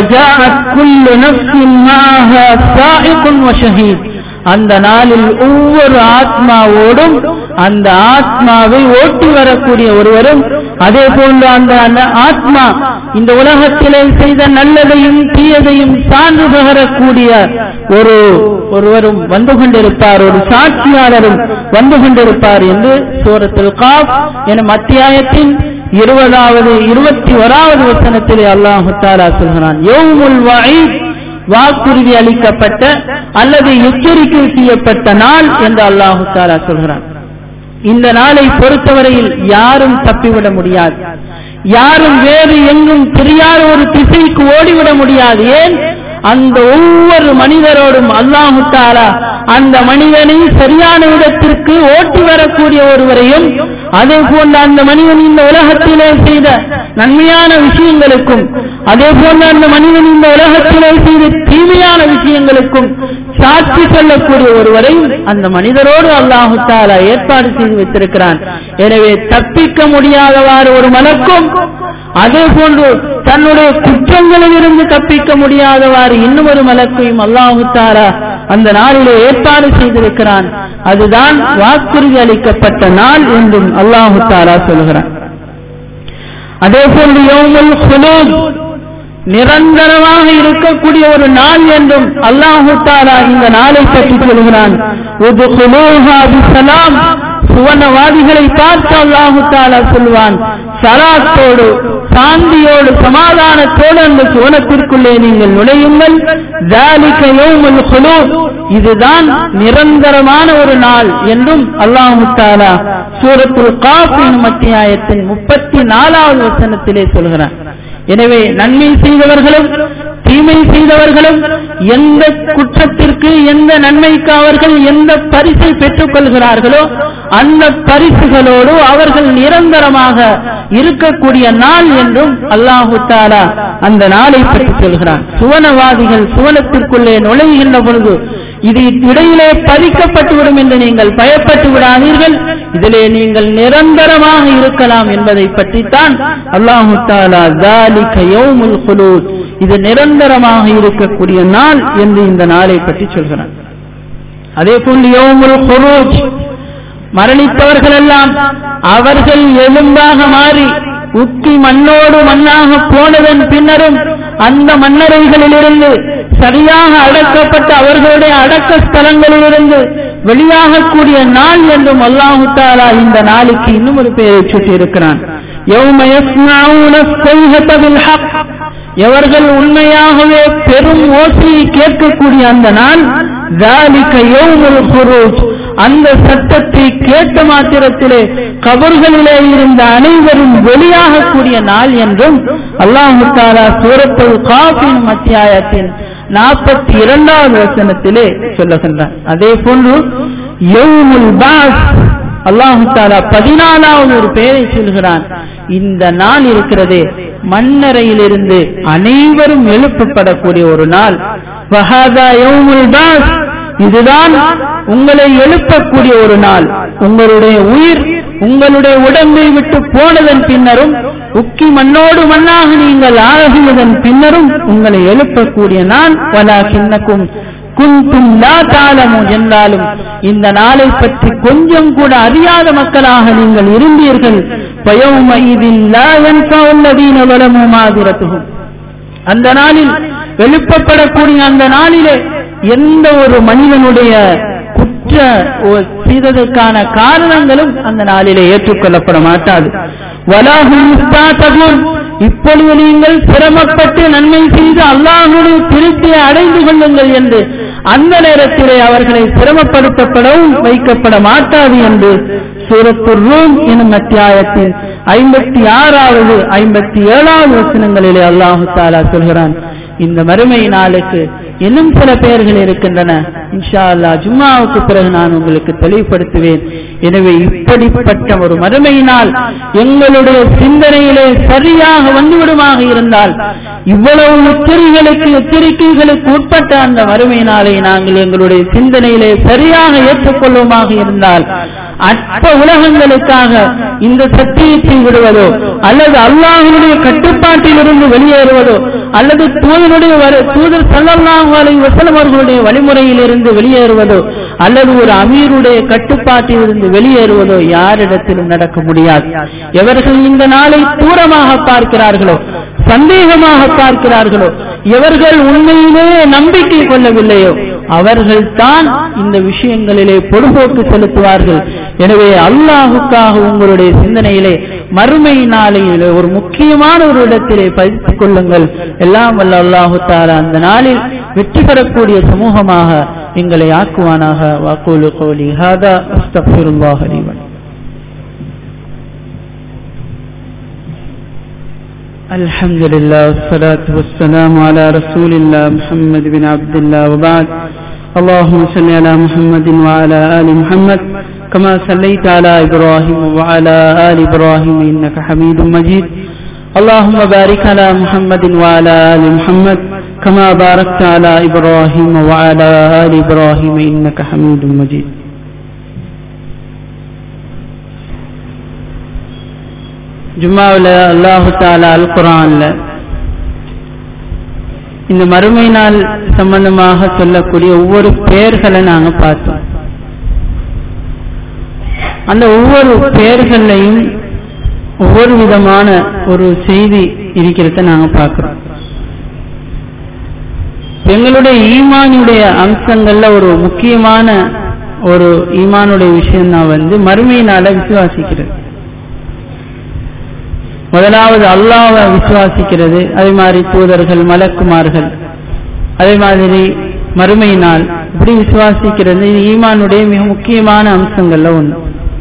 அந்த நாளில் ஒவ்வொரு ஆத்மாவோடும் அந்த ஆத்மாவை ஓட்டி வரக்கூடிய ஒருவரும் அதே போன்று அந்த அந்த ஆத்மா இந்த உலகத்திலே செய்த நல்லதையும் தீயதையும் சான்று பகரக்கூடிய ஒரு ஒருவரும் வந்து கொண்டிருப்பார் ஒரு சாட்சியாளரும் வந்து கொண்டிருப்பார் என்று சூரத்தில் காப் எனும் அத்தியாயத்தின் இருபதாவது இருபத்தி ஓராவது வசனத்திலே அல்லாஹு தாலா சொல்கிறான் யோமுல் வஈத் வாக்குறுதி அளிக்கப்பட்ட அல்லது எச்சரிக்கை செய்யப்பட்ட நாள் என்று அல்லாஹு தாலா சொல்கிறான் இந்த நாளை பொறுத்தவரையில் யாரும் தப்பிவிட முடியாது யாரும் வேறு எங்கும் தெரியாத ஒரு திசைக்கு ஓடிவிட முடியாது ஏன் அந்த ஒவ்வொரு மனிதரோடும் அல்லாஹு தாலா அந்த மனிதனை சரியான இடத்திற்கு ஓட்டி வரக்கூடிய ஒருவரையும் அதே போன்று அந்த மனிதன் இந்த உலகத்திலே செய்த நன்மையான விஷயங்களுக்கும் அதே போன்று அந்த மனிதன் இந்த உலகத்திலே செய்த தீமையான விஷயங்களுக்கும் சாட்சி சொல்லக்கூடிய ஒருவரை அந்த மனிதரோடு அல்லாஹு தாலா ஏற்பாடு செய்து வைத்திருக்கிறான் எனவே தப்பிக்க முடியாதவாறு ஒரு மலக்கும் அதே போன்று தன்னுடைய குற்றங்களில் இருந்து தப்பிக்க முடியாதவாறு இன்னும் ஒரு மலக்கையும் அல்லாஹு தாலா அந்த நாளிலே ஏற்பாடு செய்திருக்கிறான் அதுதான் வாக்குறுதி அளிக்கப்பட்ட நாள் என்றும் அல்லாஹு தாலா சொல்கிறான் அதே போன்று யோமுல் ஹுலூத் நிரந்தரமாக இருக்கக்கூடிய ஒரு நாள் என்றும் அல்லாஹு தாலா இந்த நாளை பற்றி சொல்கிறான் சுவனவாதிகளை பார்த்து அல்லாஹு தாலா சொல்வான் சலாத்தோடு சாந்தியோடு சமாதானத்தோடு அந்த சுவனத்திற்குள்ளே நீங்கள் நுழையுங்கள் இதுதான் நிரந்தரமான ஒரு நாள் என்றும் அல்லாஹு தாலா சூரத்துல் காப் எனும் அத்தியாயத்தின் முப்பத்தி நாலாவது வசனத்திலே சொல்கிறான் எனவே நன்மை செய்தவர்களும் தீமை செய்தவர்களும் எந்த குற்றத்திற்கு எந்த நன்மைக்கு அவர்கள் எந்த பரிசை பெற்றுக் கொள்கிறார்களோ அந்த பரிசுகளோடு அவர்கள் நிரந்தரமாக இருக்கக்கூடிய நாள் என்றும் அல்லாஹு தாலா அந்த நாளை பற்றி சொல்கிறான் சுவனவாதிகள் சுவனத்திற்குள்ளே நுழைகின்ற பொழுது இது இடையிலே பதிக்கப்பட்டுவிடும் என்று நீங்கள் பயப்பட்டு விடாதீர்கள் இதிலே நீங்கள் நிரந்தரமாக இருக்கலாம் என்பதை பற்றித்தான் அல்லாஹு தாலா தாலிக யௌமுல் குலூத் இது நிரந்தரமாக இருக்கக்கூடிய நாள் என்று இந்த நாளை பற்றி சொல்கிறான் அதே போல் யோமுல் குரூஜ் மரணித்தவர்கள் எல்லாம் அவர்கள் எலும்பாக மாறி உத்தி மண்ணோடு மண்ணாக போனதன் பின்னரும் அந்த மன்னரைகளிலிருந்து சரியாக அடக்கப்பட்ட அவர்களுடைய அடக்க ஸ்தலங்களிலிருந்து வெளியாகக்கூடிய நாள் என்றும் அல்லாஹு தாலா இந்த நாளுக்கு இன்னும் ஒரு பெயரை சுட்டி இருக்கிறான் எவர்கள் உண்மையாகவே பெரும் ஓசையை கேட்கக்கூடிய அந்த நாள் அந்த சத்தத்தை கேட்ட மாத்திரத்திலே கபர்களிலே இருந்த அனைவரும் வெளியாகக்கூடிய நாள் என்றும் அல்லாஹு தாலா சூரத்துல் காஃபின் அத்தியாயத்தின் நாற்பத்தி இரண்டாவது வசனத்திலே சொல்லுகின்றான் அதே போன்று யவுமுல் பாஸ் அல்லாஹு தாலா பதினாலாவது ஒரு பெயரை சொல்கிறான் இந்த நாள் இருக்கிறதே மண்ணறையிலிருந்து அனைவரும் எழுப்பப்படக்கூடிய ஒரு நாள் வஹாதா யவுமுல் பாஸ் இதுதான் உங்களை எழுப்பக்கூடிய ஒரு நாள் உங்களுடைய உயிர் உங்களுடைய உடம்பை விட்டு போனதன் பின்னரும் உக்கி மண்ணோடு மண்ணாக நீங்கள் ஆகியதன் பின்னரும் உங்களை எழுப்பக்கூடிய நாள் வலா கிண்ணக்கும் குந்தும் லா தாளமும் என்றாலும் இந்த நாளை பற்றி கொஞ்சம் கூட அறியாத மக்களாக நீங்கள் இருந்தீர்கள் பயவுமைதில் லா என்பவல்லதீன வளமும் மாதிரத்துகும் அந்த நாளில் எழுப்பப்படக்கூடிய அந்த நாளிலே எந்த ஒரு மனிதனுடைய குற்ற செய்ததற்கான காரணங்களும் அந்த நாளிலே ஏற்றுக்கொள்ளப்பட மாட்டாது இப்பொழுது நீங்கள் சிரமப்பட்டு நன்மை செய்து அல்லாஹுடைய திருப்தியை அடைந்து கொள்ளுங்கள் என்று அந்த நேரத்திலே அவர்களை சிரமப்படுத்தப்படவும் வைக்கப்பட மாட்டாது என்று சூரத்து ரூம் எனும் அத்தியாயத்தின் ஐம்பத்தி ஆறாவது ஐம்பத்தி ஏழாவது வசனங்களிலே அல்லாஹு தாலா சொல்கிறான் இந்த மறுமை நாளுக்கு இன்னும் சில பெயர்கள் இருக்கின்றன இன்ஷா அல்லா ஜும்மாவுக்கு பிறகு நான் உங்களுக்கு தெளிவுபடுத்துவேன் எனவே இப்படிப்பட்ட ஒரு மறுமை நாள் எங்களுடைய சிந்தனையிலே சரியாக வந்துவிடுமாக இருந்தால் இவ்வளவு எச்சரிகளுக்கு எச்சரிக்கைகளுக்கு உட்பட்ட அந்த மறுமை நாளை நாங்கள் எங்களுடைய சிந்தனையிலே சரியாக ஏற்றுக்கொள்வோமாக இருந்தால் அற்ப உலகங்களுக்காக இந்த சத்தியத்தை விடுவதோ அல்லது அல்லாஹனுடைய கட்டுப்பாட்டிலிருந்து வெளியேறுவதோ அல்லது தூதனுடைய தூதர் சல்லல்லாஹு அலை வசலம் அவர்களுடைய வழிமுறையிலிருந்து வெளியேறுவதோ அல்லது ஒரு அமீருடைய கட்டுப்பாட்டிலிருந்து வெளியேறுவதோ யாரிடத்திலும் நடக்க முடியாது எவர்கள் இந்த நாளை தூரமாக பார்க்கிறார்களோ சந்தேகமாக பார்க்கிறார்களோ எவர்கள் உண்மையிலே நம்பிக்கை கொள்ளவில்லையோ அவர்கள் தான் இந்த விஷயங்களிலே பொறுப்போக்கு செலுத்துவார்கள் எனவே அல்லாஹுக்காக உங்களுடைய சிந்தனையிலே மறுமை நாளையிலே ஒரு முக்கியமான ஒரு இடத்திலே பதித்துக் கொள்ளுங்கள் எல்லாம் வல்ல அல்லாஹு தாலா அந்த நாளில் வெற்றி பெறக்கூடிய சமூகமாக எங்களை ஆக்குவானாக வாக்கூலு கோலி ஹாதா அஸ்தபிருல்லாஹ் அலிவன் الحمد لله والصلاة والسلام على رسول الله محمد بن عبد الله وبعد اللهم صل على محمد وعلى آل محمد كما صليت على إبراهيم وعلى آل إبراهيم إنك حميد مجيد اللهم بارك على محمد وعلى آل محمد كما باركت على إبراهيم وعلى آل إبراهيم إنك حميد مجيد ஜும்மாவில் அல்லாஹு தாலா அல் குரான்ல இந்த மறுமை நாள் சம்பந்தமாக சொல்லக்கூடிய ஒவ்வொரு பெயர்களை நாங்க பார்த்தோம் அந்த ஒவ்வொரு பெயர்களையும் ஒவ்வொரு விதமான ஒரு செய்தி இருக்கிறத நாங்க பார்க்கிறோம் எங்களுடைய ஈமானுடைய அம்சங்கள்ல ஒரு முக்கியமான ஒரு ஈமானுடைய விஷயம் தான் வந்து மறுமையினால விசுவாசிக்கிறது முதலாவது அல்லாவை விசுவாசிக்கிறது அதே மாதிரி தூதர்கள் மலக்குமார்கள் அதே மாதிரி மறுமை நாள் இப்படி விசுவாசிக்கிறது இது ஈமானுடைய மிக முக்கியமான அம்சங்கள்ல ஒண்ணு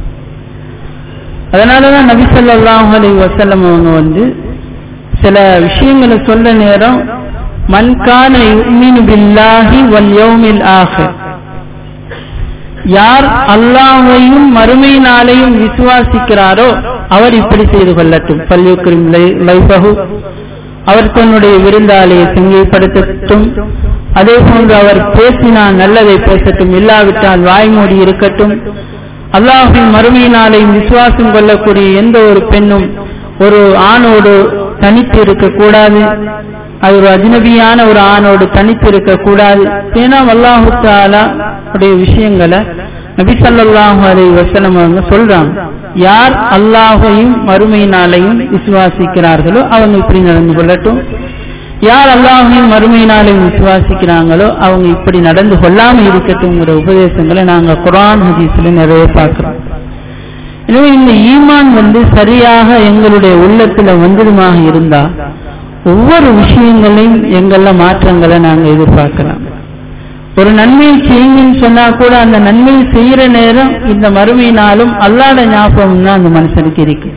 அதனாலதான் நபி சொல்லாஹ் அலி வசல்லம் அவங்க வந்து சில விஷயங்களை சொல்ற நேரம் மன்கான யுமினு பில்லாஹி வல் யௌமில் ஆஹிர் யார் அல்லாஹையும் மறுமை நாளையும் விசுவாசிக்கிறாரோ அவர் இப்படி செய்து கொள்ளட்டும் பல்யுக்ரிம் லைஃபஹு அவர் தன்னுடைய விருந்தாளியை செங்கைப்படுத்தட்டும் அதே போன்று அவர் பேசினால் நல்லதை பேசட்டும் இல்லாவிட்டால் வாய்மூடி இருக்கட்டும் அல்லாஹின் மறுமையினாலையும் விசுவாசம் கொள்ளக்கூடிய எந்த ஒரு பெண்ணும் ஒரு ஆணோடு தனித்து இருக்கக்கூடாது அது ஒரு அஜ்னபியான ஒரு ஆணோடு தனித்து இருக்கக்கூடாது ஏன்னா அல்லாஹு தாலா உடைய விஷயங்களை நபி சல்லாஹூ அலை வசனம் அவங்க சொல்றாங்க யார் அல்லாஹையும் மறுமையினாலையும் விசுவாசிக்கிறார்களோ அவங்க இப்படி நடந்து கொள்ளட்டும் யார் அல்லாஹையும் மறுமையினாலையும் விசுவாசிக்கிறாங்களோ அவங்க இப்படி நடந்து கொள்ளாம இருக்கட்டும்ங்கிற உபதேசங்களை நாங்க குரான் ஹதீஸ்ல நிறைய பார்க்கிறோம் எனவே இந்த ஈமான் வந்து சரியாக எங்களுடைய உள்ளத்துல வந்துடுமாக இருந்தா ஒவ்வொரு விஷயங்களையும் எங்கள மாற்றங்களை நாங்க எதிர்பார்க்கலாம் ஒரு நன்மையை செய்யுங்கன்னு சொன்னா கூட அந்த நன்மையை செய்யற நேரம் இந்த மறுமையினாலும் அல்லாத ஞாபகம் தான் அந்த மனுஷனுக்கு இருக்கு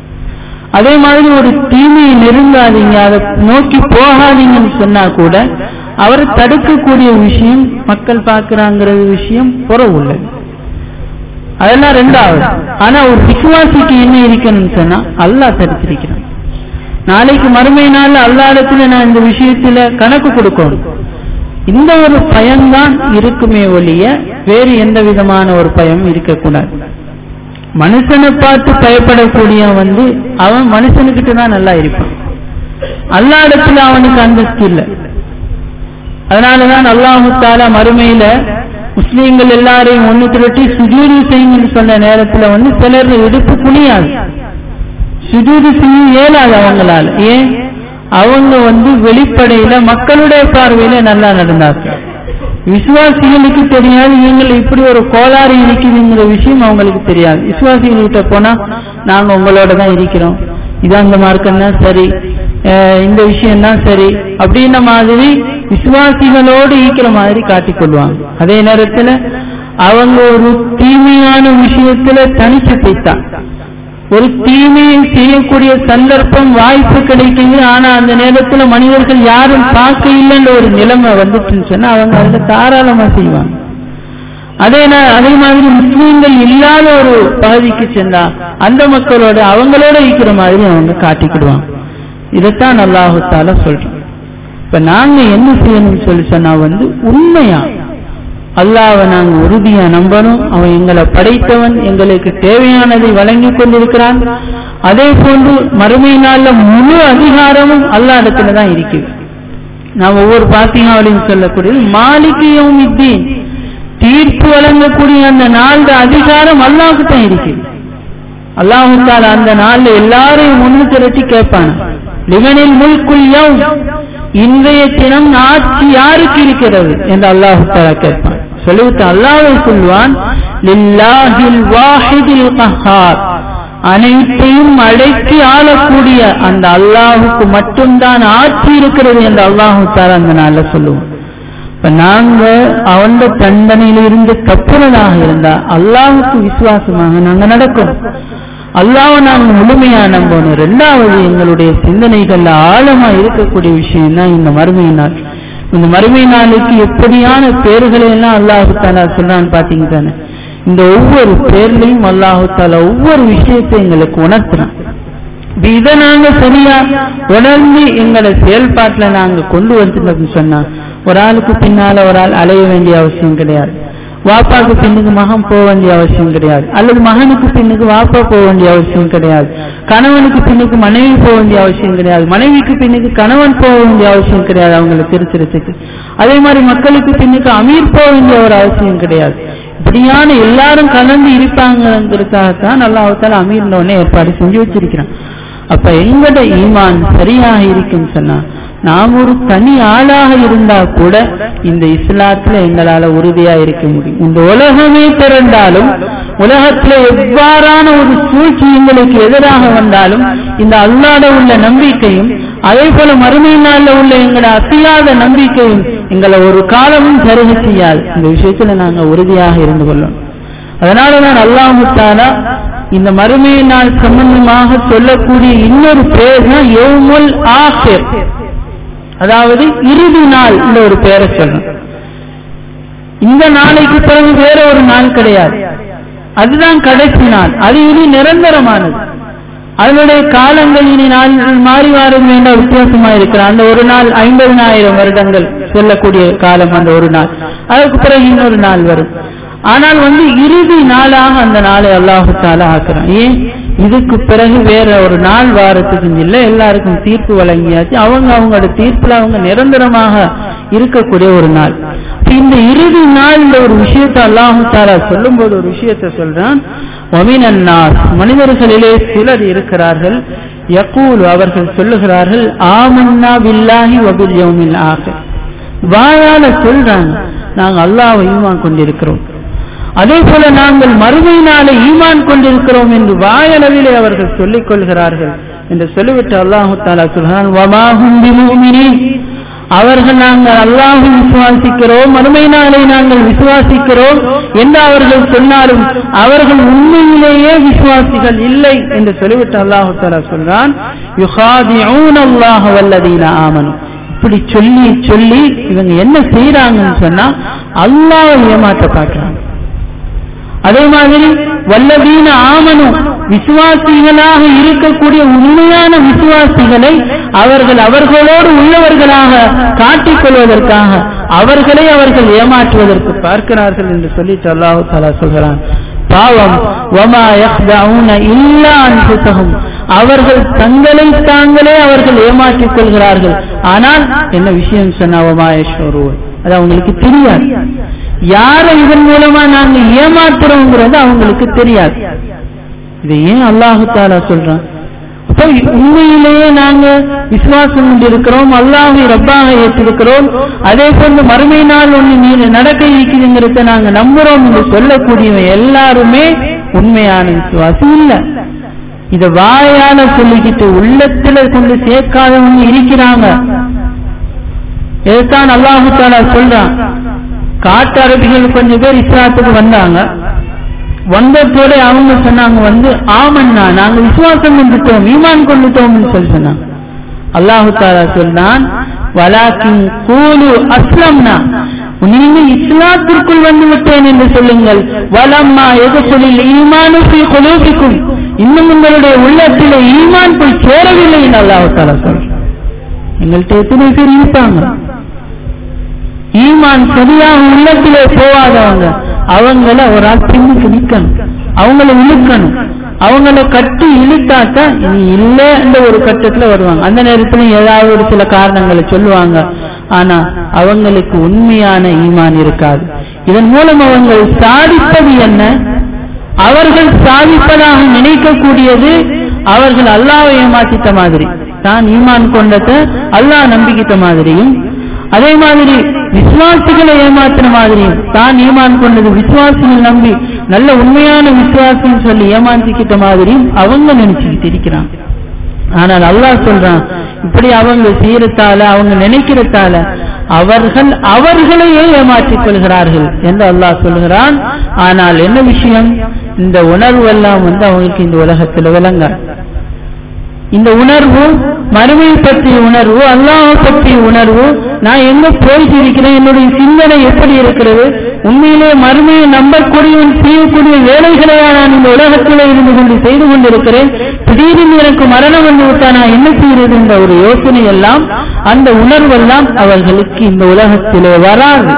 அதே மாதிரி ஒரு தீமையை நெருங்காதீங்க அதை நோக்கி போகாதீங்கன்னு சொன்னா கூட அவரை தடுக்கக்கூடிய விஷயம் மக்கள் பார்க்கிறாங்கிற விஷயம் புற உள்ளது அதெல்லாம் ரெண்டாவது ஆனா ஒரு விசுவாசிக்கு என்ன இருக்கணும்னு சொன்னா அல்லாஹ் தடுத்திருக்கிறான் நாளைக்கு மறுமை நாள் அல்லாடத்துல நான் இந்த விஷயத்துல கணக்கு கொடுக்கணும் இந்த ஒரு பயம்தான் இருக்குமே ஒழிய வேறு எந்த விதமான ஒரு பயம் இருக்கக்கூடாது மனுஷனை பார்த்து பயப்படக்கூடிய வந்து அவன் மனுஷனுக்கிட்ட தான் நல்லா இருப்பான் அல்லாடத்துல அவனுக்கு அந்தஸ்து இல்லை அதனாலதான் அல்லாஹு தாலா மறுமையில முஸ்லீம்கள் எல்லாரையும் ஒண்ணு திரட்டி சுஜூது செய்யுங்கன்னு சொன்ன நேரத்துல வந்து சிலர் இடுப்பு குனியாது சுஜூது செய்ய இயலாது அவங்களால ஏன் அவங்க வந்து வெளிப்படையில மக்களுடைய பார்வையில நல்லா நடந்தாங்க விசுவாசிகளுக்கு தெரியாது இவங்க இப்படி ஒரு கோளாறு இருக்குதுங்கிற விஷயம் அவங்களுக்கு தெரியாது விசுவாசிகள்கிட்ட போனா நாங்க உங்களோட தான் இருக்கிறோம் இதான் இந்த மார்க்கம் தான் சரி இந்த விஷயம் தான் சரி அப்படின்ன மாதிரி விசுவாசிகளோடு ஈக்கிற மாதிரி காட்டிக்கொள்வாங்க அதே நேரத்துல அவங்க ஒரு தீமையான விஷயத்துல தனிச்சு போய்த்தான் ஒரு தீமையை செய்யக்கூடிய சந்தர்ப்பம் வாய்ப்பு கிடைக்குது ஆனா அந்த நேரத்துல மனிதர்கள் யாரும் பார்க்க இல்லைன்ற ஒரு நிலைமை வந்துச்சுன்னு சொன்னா அவங்க அதுல தாராளமா செய்வாங்க அதே அதே மாதிரி முஸ்லீம்கள் இல்லாத ஒரு பகுதிக்கு சென்றா அந்த மக்களோட அவங்களோட இருக்கிற மாதிரி அவங்க காட்டிக்கிடுவாங்க இதைத்தான் அல்லாஹால சொல்றோம் இப்ப நாங்க என்ன செய்யணும்னு சொல்லி சொன்னா வந்து உண்மையா அல்லாவை நாங்க உறுதியா நம்பணும் அவன் எங்களை படைத்தவன் எங்களுக்கு தேவையானதை வழங்கி கொண்டிருக்கிறான் அதே போன்று மறுமை நாள்ல முழு அதிகாரமும் அல்லா இடத்துல தான் இருக்குது நாம் ஒவ்வொரு பாத்தியாவிலையும் சொல்லக்கூடியது மாளிகையும் இத்தீன் தீர்ப்பு வழங்கக்கூடிய அந்த நாள் அதிகாரம் அல்லாவுக்கு தான் இருக்குது அல்லாஹால அந்த நாள்ல எல்லாரையும் ஒன்று திரட்டி கேட்பான் லிவனில் முல்குல் இன்றைய தினம் ஆட்சி யாருக்கு இருக்கிறது என்று அல்லாஹு தாலா கேட்பான் சொல்லிவிட்டு அல்லாவை சொல்வான் லில்லாஹில் வாஹிதில் கஹார் அனைத்தையும் அடக்கி ஆளக்கூடிய அந்த அல்லாஹுக்கு மட்டும்தான் ஆட்சி இருக்கிறது என்று அல்லாஹு தாலா அந்த நாள்ல சொல்லுவோம் இப்ப நாங்க அவன் தண்டனையிலிருந்து தப்புறதாக இருந்தா அல்லாஹுக்கு விசுவாசமாக நாங்க நடக்கும் அல்லாவை நாங்கள் முழுமையா நம்பணும் ரெண்டாவது எங்களுடைய சிந்தனைகள்ல ஆழமா இருக்கக்கூடிய விஷயம் தான் இந்த மறுமை நாள் இந்த மறுமை நாளுக்கு எப்படியான பேர்களை எல்லாம் அல்லாஹு தாலா சொல்றான்னு பாத்தீங்க தானே இந்த ஒவ்வொரு பேர்லையும் அல்லாஹு தாலா ஒவ்வொரு விஷயத்தை எங்களுக்கு உணர்த்துறான் இதை நாங்க சரியா உணர்ந்து எங்களை செயல்பாட்டுல நாங்க கொண்டு வந்துட்டோம்னு சொன்னா ஒரு ஆளுக்கு பின்னால ஒரு ஆள் அலைய வேண்டிய அவசியம் கிடையாது வாப்பாக்கு பின்னுக்கு மகன் போக வேண்டிய அவசியம் கிடையாது அல்லது மகனுக்கு பின்னுக்கு வாப்பா போக வேண்டிய அவசியம் கிடையாது கணவனுக்கு பின்னுக்கு மனைவி போக வேண்டிய அவசியம் கிடையாது மனைவிக்கு பின்னுக்கு கணவன் போக வேண்டிய அவசியம் கிடையாது அவங்களை திருத்திரத்துக்கு அதே மாதிரி மக்களுக்கு பின்னுக்கு அமீர் போக வேண்டிய ஒரு அவசியம் கிடையாது இப்படியான எல்லாரும் கலந்து இருப்பாங்கிறதுக்காகத்தான் அல்லாஹால அமீர்ல ஒன்னே ஏற்பாடு செஞ்சு வச்சிருக்கிறான் அப்ப எங்கட ஈமான் சரியாக இருக்குன்னு சொன்னா நாம் ஒரு தனி ஆளாக இருந்தா கூட இந்த இஸ்லாத்துல எங்களால உறுதியா இருக்க முடியும் இந்த உலகமே திரண்டாலும் உலகத்துல எவ்வாறான ஒரு சூழ்ச்சி எங்களுக்கு எதிராக வந்தாலும் இந்த அல்லாத உள்ள நம்பிக்கையும் அதே போல மறுமை நாள்ல உள்ள எங்களை அசையாத நம்பிக்கையும் எங்களை ஒரு காலமும் சருக செய்யாது இந்த விஷயத்துல நாங்க உறுதியாக இருந்து கொள்ளணும் அதனாலதான் அல்லாஹு தாலா இந்த மறுமை நாள் சம்பந்தமாக சொல்லக்கூடிய இன்னொரு பேர் தான் யோமுல் ஆஹிர் அதாவது இறுதி நாள் இந்த ஒரு பேரை சொல்லணும் இந்த நாளைக்கு பிறகு வேற ஒரு நாள் கிடையாது அதுதான் கடைசி நாள் அது இனி நிரந்தரமானது அதனுடைய காலங்கள் இனி நாள் மாறி மாறும் வேண்டாம் வித்தியாசமா இருக்கிற அந்த ஒரு நாள் ஐம்பதனாயிரம் வருடங்கள் சொல்லக்கூடிய காலம் அந்த ஒரு நாள் அதற்கு பிறகு இன்னொரு நாள் வரும் ஆனால் வந்து இறுதி நாளாக அந்த நாளை அல்லாஹு தாலா ஆக்குறான் ஏன் இதுக்கு பிறகு வேற ஒரு நாள் வாரத்துக்கு இல்லை எல்லாருக்கும் தீர்ப்பு வழங்கியாச்சு அவங்க அவங்களோட தீர்ப்புல அவங்க நிரந்தரமாக இருக்கக்கூடிய ஒரு நாள் இந்த இறுதி நாள் ஒரு விஷயத்தை அல்லாஹு தாலா சொல்லும் போது ஒரு விஷயத்தை சொல்றான் ஒமினன்னாஸ் மனிதர்களிலே சிலர் இருக்கிறார்கள் யக்கூல் அவர்கள் சொல்லுகிறார்கள் ஆமன்னா பில்லாஹி வபில் யௌமில் ஆக வாயால சொல்றாங்க நாங்க அல்லாஹ் ஈமான் கொண்டிருக்கிறோம் அதே போல நாங்கள் மறுமை நாளை ஈமான் கொண்டிருக்கிறோம் என்று வாயளவிலே அவர்கள் சொல்லிக் கொள்கிறார்கள் என்று சொல்லிவிட்டு அல்லாஹு தாலா சொல்கிறான் அவர்கள் நாங்கள் அல்லாஹு விசுவாசிக்கிறோம் மறுமை நாளை நாங்கள் விசுவாசிக்கிறோம் என்று அவர்கள் சொன்னாலும் அவர்கள் உண்மையிலேயே விசுவாசிகள் இல்லை என்று சொல்லிவிட்டு அல்லாஹு தாலா சொல்றான் அல்லாஹ் வல்லதீன ஆமனும் இப்படி சொல்லி சொல்லி இவங்க என்ன செய்யறாங்கன்னு சொன்னா அல்லாஹ் ஏமாற்ற பார்க்கிறாங்க அதே மாதிரி வல்லதீன ஆமனும் விசுவாசிகளாக இருக்கக்கூடிய உண்மையான விசுவாசிகளை அவர்கள் அவர்களோடு உள்ளவர்களாக காட்டிக் கொள்வதற்காக அவர்களை அவர்கள் ஏமாற்றுவதற்கு பார்க்கிறார்கள் என்று சொல்லிட்டு அல்லாஹு தாலா சொல்கிறான் பாவம் வமா இல்லா அன்புத்தகம் அவர்கள் தங்களை தாங்களே அவர்கள் ஏமாற்றிக் கொள்கிறார்கள் ஆனால் என்ன விஷயம் சொன்னா வமாயேஸ்வருவன் அது அவங்களுக்கு தெரியாது யாரை இதன் மூலமா நாங்க ஏமாத்துறோங்கிறது அவங்களுக்கு தெரியாது இதை ஏன் அல்லாஹு தாலா சொல்றான் அப்ப உண்மையிலேயே நாங்க விசுவாசம் கொண்டிருக்கிறோம் அல்லாஹை ரப்பாக ஏற்றிருக்கிறோம் அதே போன்று மறுமை நாள் ஒண்ணு நீ நடக்க இருக்குதுங்கிறத நாங்க நம்புறோம் என்று சொல்லக்கூடியவன் எல்லாருமே உண்மையான விசுவாசம் இல்ல இத வாயால சொல்லிக்கிட்டு உள்ளத்துல கொண்டு சேர்க்காதவங்க இருக்கிறாங்க இதுதான் அல்லாஹு தாலா சொல்றான் காட்டு அரபிகள் கொஞ்சம் பேர் இஸ்லாத்துக்கு வந்தாங்க வந்ததோட அவங்க சொன்னாங்க வந்து ஆமண்ணா நாங்க விசுவாசம் கொண்டுட்டோம் ஈமான் கொண்டுட்டோம்னு சொல்லி சொன்னாங்க அல்லாஹு தாலா சொன்னான் வலாக்கின் கூலு அஸ்லம்னா நீங்க இஸ்லாத்திற்குள் வந்து விட்டேன் என்று சொல்லுங்கள் வலம்மா எது சொல்லில் ஈமானு கொலோபிக்கும் இன்னும் உங்களுடைய உள்ளத்தில் ஈமான் போய் சேரவில்லை என்று அல்லாஹு தாலா சொல்ற எங்கள்கிட்ட எத்தனை பேர் இருப்பாங்க ஈமான் சரியாக உள்ளத்திலே போகாதவங்க அவங்கள ஒரு ஆள் பின்னுக்கு நிக்கணும் அவங்கள இழுக்கணும் அவங்கள கட்டி இழுத்தாட்டா நீ இல்ல ஒரு கட்டத்துல வருவாங்க அந்த நேரத்துல ஏதாவது ஒரு சில காரணங்களை சொல்லுவாங்க ஆனா அவங்களுக்கு உண்மையான ஈமான் இருக்காது இதன் மூலம் அவங்கள் சாதிப்பது என்ன அவர்கள் சாதிப்பதாக நினைக்கக்கூடியது அவர்கள் அல்லாவை ஏமாத்திட்ட மாதிரி தான் ஈமான் கொண்டத அல்லாஹ் நம்பிக்கிட்ட மாதிரியும் அதே மாதிரி விசுவாசிகளை ஏமாத்தின மாதிரியும் தான் ஈமான் கொண்டது விசுவாசிகள் நம்பி நல்ல உண்மையான விசுவாசம் சொல்லி ஏமாத்திக்கிட்ட மாதிரியும் அவங்க நினைச்சுக்கிட்டு இருக்கிறாங்க ஆனால் அல்லாஹ் சொல்றான் இப்படி அவங்க செய்யறதால அவங்க நினைக்கிறதால அவர்கள் அவர்களையே ஏமாற்றிக் கொள்கிறார்கள் என்று அல்லாஹ் சொல்கிறான் ஆனால் என்ன விஷயம் இந்த உணர்வு எல்லாம் வந்து அவங்களுக்கு இந்த உலகத்தில் விளங்க இந்த உணர்வு மறுமை பற்றிய உணர்வு அல்லாஹ் பற்றிய உணர்வு நான் எங்க போயிட்டு இருக்கிறேன் என்னுடைய சிந்தனை எப்படி இருக்கிறது உண்மையிலே மறுமையை நம்பக்கூடியவன் செய்யக்கூடிய வேலைகளையா நான் இந்த உலகத்திலே இருந்து கொண்டு செய்து கொண்டிருக்கிறேன் திடீரென்று எனக்கு மரணம் வந்து விட்டா நான் என்ன செய்யறது என்ற ஒரு யோசனை எல்லாம் அந்த உணர்வெல்லாம் அவர்களுக்கு இந்த உலகத்திலே வராது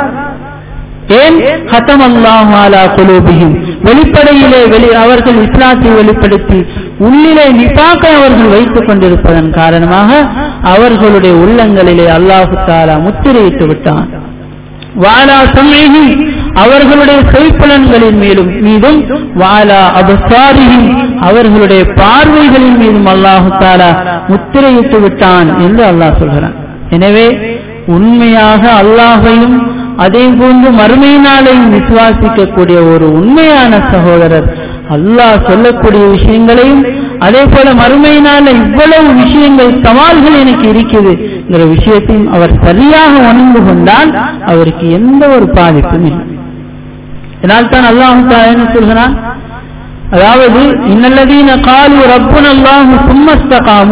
ஏன் ஹத்தம் அல்லாஹாலா குலூபியும் வெளிப்படையிலே வெளி அவர்கள் இஸ்லாத்தை வெளிப்படுத்தி உள்ளிலே நிப்பாக்க அவர்கள் வைத்துக் கொண்டிருப்பதன் காரணமாக அவர்களுடைய உள்ளங்களிலே அல்லாஹு தாலா முத்திரையிட்டு விட்டான் வாலா சமேகி அவர்களுடைய செய்பலன்களின் மீதும் மீதும் வாலா அபசாரியும் அவர்களுடைய பார்வைகளின் மீதும் அல்லாஹு தாலா முத்திரையிட்டு விட்டான் என்று அல்லாஹ் சொல்கிறான் எனவே உண்மையாக அல்லாஹையும் அதே போன்று மறுமை நாளையும் விசுவாசிக்கக்கூடிய ஒரு உண்மையான சகோதரர் அல்லாஹ் சொல்லக்கூடிய விஷயங்களையும் அதே போல மறுமை நாள இவ்வளவு விஷயங்கள் சவால்கள் எனக்கு இருக்குதுங்கிற விஷயத்தையும் அவர் சரியாக உணர்ந்து கொண்டால் அவருக்கு எந்த ஒரு பாதிப்பும் இல்லை இதனால் தான் அல்லாஹு என்ன சொல்கிறான் அதாவது இன்னல்லதீன காலு ரப்புன் அல்லாஹு சும்மஸ்தகாமு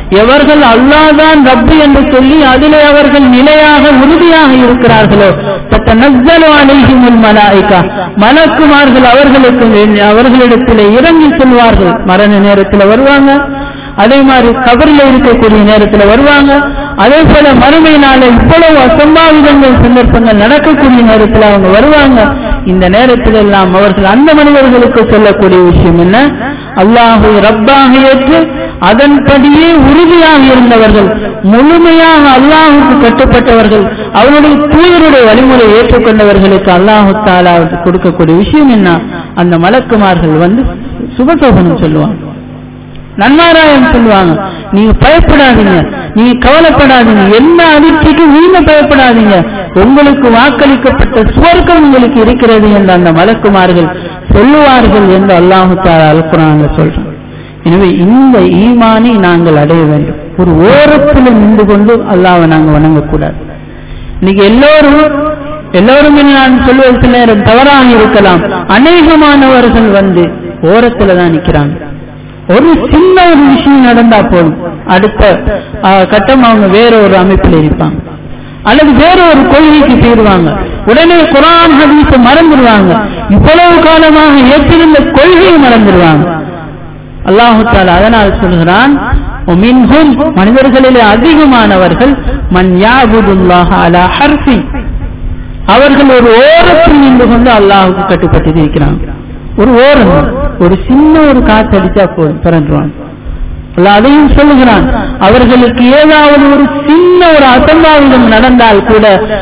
எவர்கள் அல்லாதான் ரப்பு என்று சொல்லி அதிலே அவர்கள் நிலையாக உறுதியாக இருக்கிறார்களோ தத்தனஸ்ஸலு அலைஹிமுல் மலாயிகா மலக்குமார்கள் அவர்களுக்கு அவர்களிடத்தில் இறங்கி செல்வார்கள் மரண நேரத்தில் வருவாங்க அதே மாதிரி கபரில் இருக்கக்கூடிய நேரத்தில் வருவாங்க அதே போல மறுமை நாள இவ்வளவு அசம்பாவிதங்கள் சந்தர்ப்பங்கள் நடக்கக்கூடிய நேரத்தில் அவங்க வருவாங்க இந்த நேரத்தில் எல்லாம் அவர்கள் அந்த மனிதர்களுக்கு சொல்லக்கூடிய விஷயம் என்ன அல்லாஹு ரப்பாக ஏற்று அதன்படியே உறுதியாக இருந்தவர்கள் முழுமையாக அல்லாஹுக்கு கட்டுப்பட்டவர்கள் அவருடைய தூயருடைய வழிமுறை ஏற்றுக்கொண்டவர்களுக்கு அல்லாஹு தாலா கொடுக்கக்கூடிய விஷயம் என்ன அந்த மலக்குமார்கள் வந்து சுபசோபனம் சொல்லுவாங்க நன்மாராயம் சொல்லுவாங்க நீங்க பயப்படாதீங்க நீங்க கவலைப்படாதீங்க என்ன அதிர்ச்சிக்கும் நீங்க பயப்படாதீங்க உங்களுக்கு வாக்களிக்கப்பட்ட சுவர்க்கம் உங்களுக்கு இருக்கிறது என்று அந்த மலக்குமார்கள் சொல்லுவார்கள் என்று அல்லாஹு தாலா அல்குராங்க சொல்றாங்க எனவே இந்த ஈமானை நாங்கள் அடைய வேண்டும் ஒரு ஓரத்தில் நின்று கொண்டு அல்லாவை நாங்கள் வணங்கக்கூடாது இன்னைக்கு எல்லோரும் எல்லோரும் நான் சொல்வது சில நேரம் தவறாக இருக்கலாம் அநேகமானவர்கள் வந்து ஓரத்துல தான் நிக்கிறாங்க ஒரு சின்ன ஒரு விஷயம் நடந்தா போதும் அடுத்த கட்டம் அவங்க வேற ஒரு அமைப்பில் இருப்பாங்க அல்லது வேற ஒரு கொள்கைக்கு போயிடுவாங்க உடனே குரான் ஹதீஸ மறந்துடுவாங்க இவ்வளவு காலமாக ஏற்றிருந்த கொள்கையை மறந்துடுவாங்க அல்லாஹு தாலா அதனால் சொல்கிறான் மனிதர்களிலே அதிகமானவர்கள் மன் யாபுதுல்லாஹ அலா ஹர்ஃபி அவர்கள் ஒரு ஓரத்தில் நின்று கொண்டு அல்லாஹுக்கு கட்டுப்பட்டு இருக்கிறாங்க ஒரு ஓரம் ஒரு சின்ன ஒரு காற்று அடிச்சா போதும் பிறந்துருவாங்க அதையும் சொல்லுகிறான் அவர்களுக்கு ஏதாவது ஒரு சின்ன ஒரு அசம்பாவிதம் நடந்தால் கூட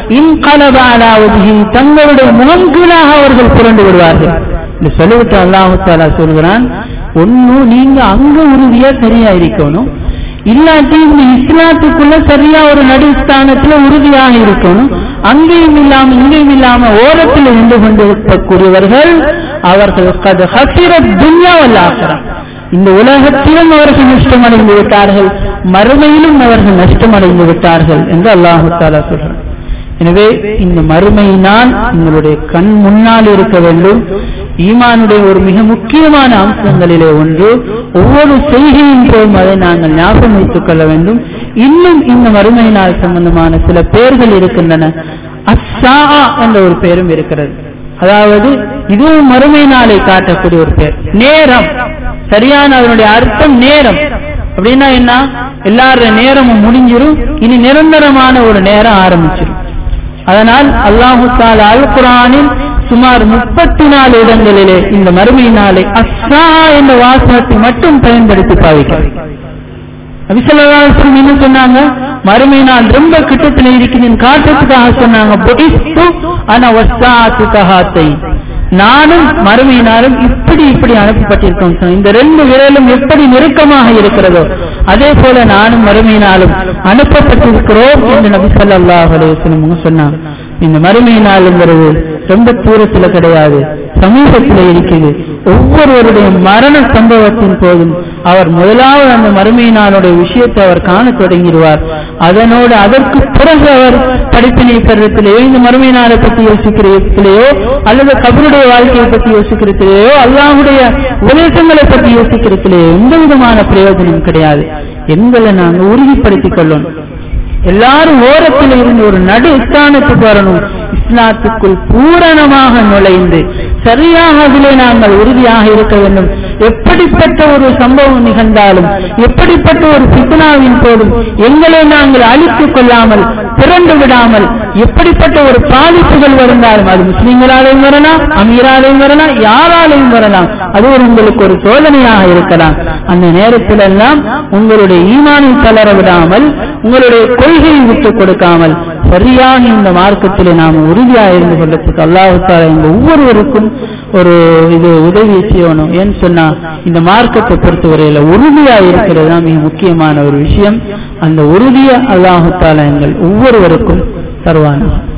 இன்கலபாலாவது தங்களுடைய முகங்கீழாக அவர்கள் புரண்டு விடுவார்கள் இந்த சொல்லிவிட்டு அல்லாஹு தாலா சொல்கிறான் ஒன்னு நீங்க அங்க உறுதியா சரியா இருக்கணும் இல்லாட்டி இந்த இஸ்லாத்துக்குள்ள சரியா ஒரு நடுஸ்தானத்துல உறுதியாக இருக்கணும் அங்கேயும் இல்லாம இங்கேயும் இல்லாம ஓரத்தில் நின்று கொண்டிருக்கக்கூடியவர்கள் அவர்கள் கது ஹசிர துன்யாவல்லாகிறார் இந்த உலகத்திலும் அவர்கள் நஷ்டமடைந்து விட்டார்கள் மறுமையிலும் அவர்கள் நஷ்டமடைந்து விட்டார்கள் என்று அல்லாஹு தாலா சொல்றார் எனவே இந்த மறுமையினால் உங்களுடைய கண் முன்னால் இருக்க வேண்டும் ஈமானுடைய ஒரு மிக முக்கியமான அம்சங்களிலே ஒன்று ஒவ்வொரு செய்கையின் போதும் அதை நாங்கள் ஞாபகம் வைத்துக் கொள்ள வேண்டும் இன்னும் இந்த மறுமை நாள் சம்பந்தமான சில பெயர்கள் இருக்கின்றன அஸ்ஸா என்ற ஒரு பெயரும் இருக்கிறது அதாவது இதுவும் மறுமை நாளை காட்டக்கூடிய ஒரு பெயர் நேரம் சரியான அதனுடைய அர்த்தம் நேரம் அப்படின்னா என்ன எல்லாருடைய நேரமும் முடிஞ்சிரும் இனி நிரந்தரமான ஒரு நேரம் ஆரம்பிச்சிடும் அதனால் அல்லாஹு தாலா அல் குரானில் சுமார் முப்பத்தி நாலு இடங்களிலே இந்த மறுமை நாளை அஸ்ஸா என்ற வாசகத்தை மட்டும் பயன்படுத்தி பாவிக்கிறார் அபிசல்லாஸ்லம் என்ன சொன்னாங்க மறுமை நாள் ரொம்ப கிட்டத்தில் இருக்குதுன்னு காட்டுறதுக்காக சொன்னாங்க ஆனா வஸ்தாத்துக்காகத்தை நானும் மறுமை நாளும் இப்படி இப்படி அனுப்பப்பட்டிருக்கோம் இந்த ரெண்டு விரலும் எப்படி நெருக்கமாக இருக்கிறதோ அதே போல நானும் மறுமை நாளும் அனுப்பப்பட்டிருக்கிறோம் என்று நபி சொல்லாஹ் அலுவலம் சொன்னாங்க இந்த மறுமை நாளுங்கிறது ரொம்ப தூரத்துல கிடையாது சமீபத்தில் இருக்குது ஒவ்வொருவருடைய மரண சம்பவத்தின் போதும் அவர் முதலாவது அந்த மறுமை நாளுடைய விஷயத்தை அவர் காண தொடங்கிடுவார் அதனோடு அதற்கு பிறகு அவர் படிப்பினை பெறத்திலேயோ இந்த மறுமை நாளை பற்றி யோசிக்கிறதிலேயோ அல்லது கபருடைய வாழ்க்கையை பற்றி யோசிக்கிறதிலேயோ அல்லாஹுடைய உபதேசங்களை பற்றி யோசிக்கிறதிலேயோ எந்த விதமான பிரயோஜனம் கிடையாது எங்களை நாங்கள் உறுதிப்படுத்திக் கொள்ளணும் எல்லாரும் ஓரத்தில் இருந்து ஒரு நடு ஸ்தானத்துக்கு வரணும் இஸ்லாத்துக்குள் பூரணமாக நுழைந்து சரியாக அதிலே நாங்கள் உறுதியாக இருக்க வேண்டும் எப்படிப்பட்ட ஒரு சம்பவம் நிகழ்ந்தாலும் எப்படிப்பட்ட ஒரு பித்னாவின் போதும் எங்களை நாங்கள் அழித்துக் கொள்ளாமல் திரண்டு விடாமல் எப்படிப்பட்ட ஒரு பாதிப்புகள் வருந்தாலும் அது முஸ்லிம்களாலையும் வரலாம் அமீராலையும் வரலாம் யாராலையும் வரலாம் அது ஒரு உங்களுக்கு ஒரு சோதனையாக இருக்கலாம் அந்த நேரத்தில் எல்லாம் உங்களுடைய ஈமானை தளர விடாமல் உங்களுடைய கொள்கையை விட்டுக் கொடுக்காமல் சரியாக இந்த மார்க்கத்தில் நாம் உறுதியாக இருந்து கொண்டதுக்கு அல்லாஹால எங்க ஒவ்வொருவருக்கும் ஒரு இது உதவி செய்யணும் ஏன்னு சொன்னா இந்த மார்க்கத்தை பொறுத்தவரையில உறுதியா இருக்கிறது தான் மிக முக்கியமான ஒரு விஷயம் அந்த உறுதியை அல்லாஹால எங்கள் ஒவ்வொருவருக்கும் தருவானா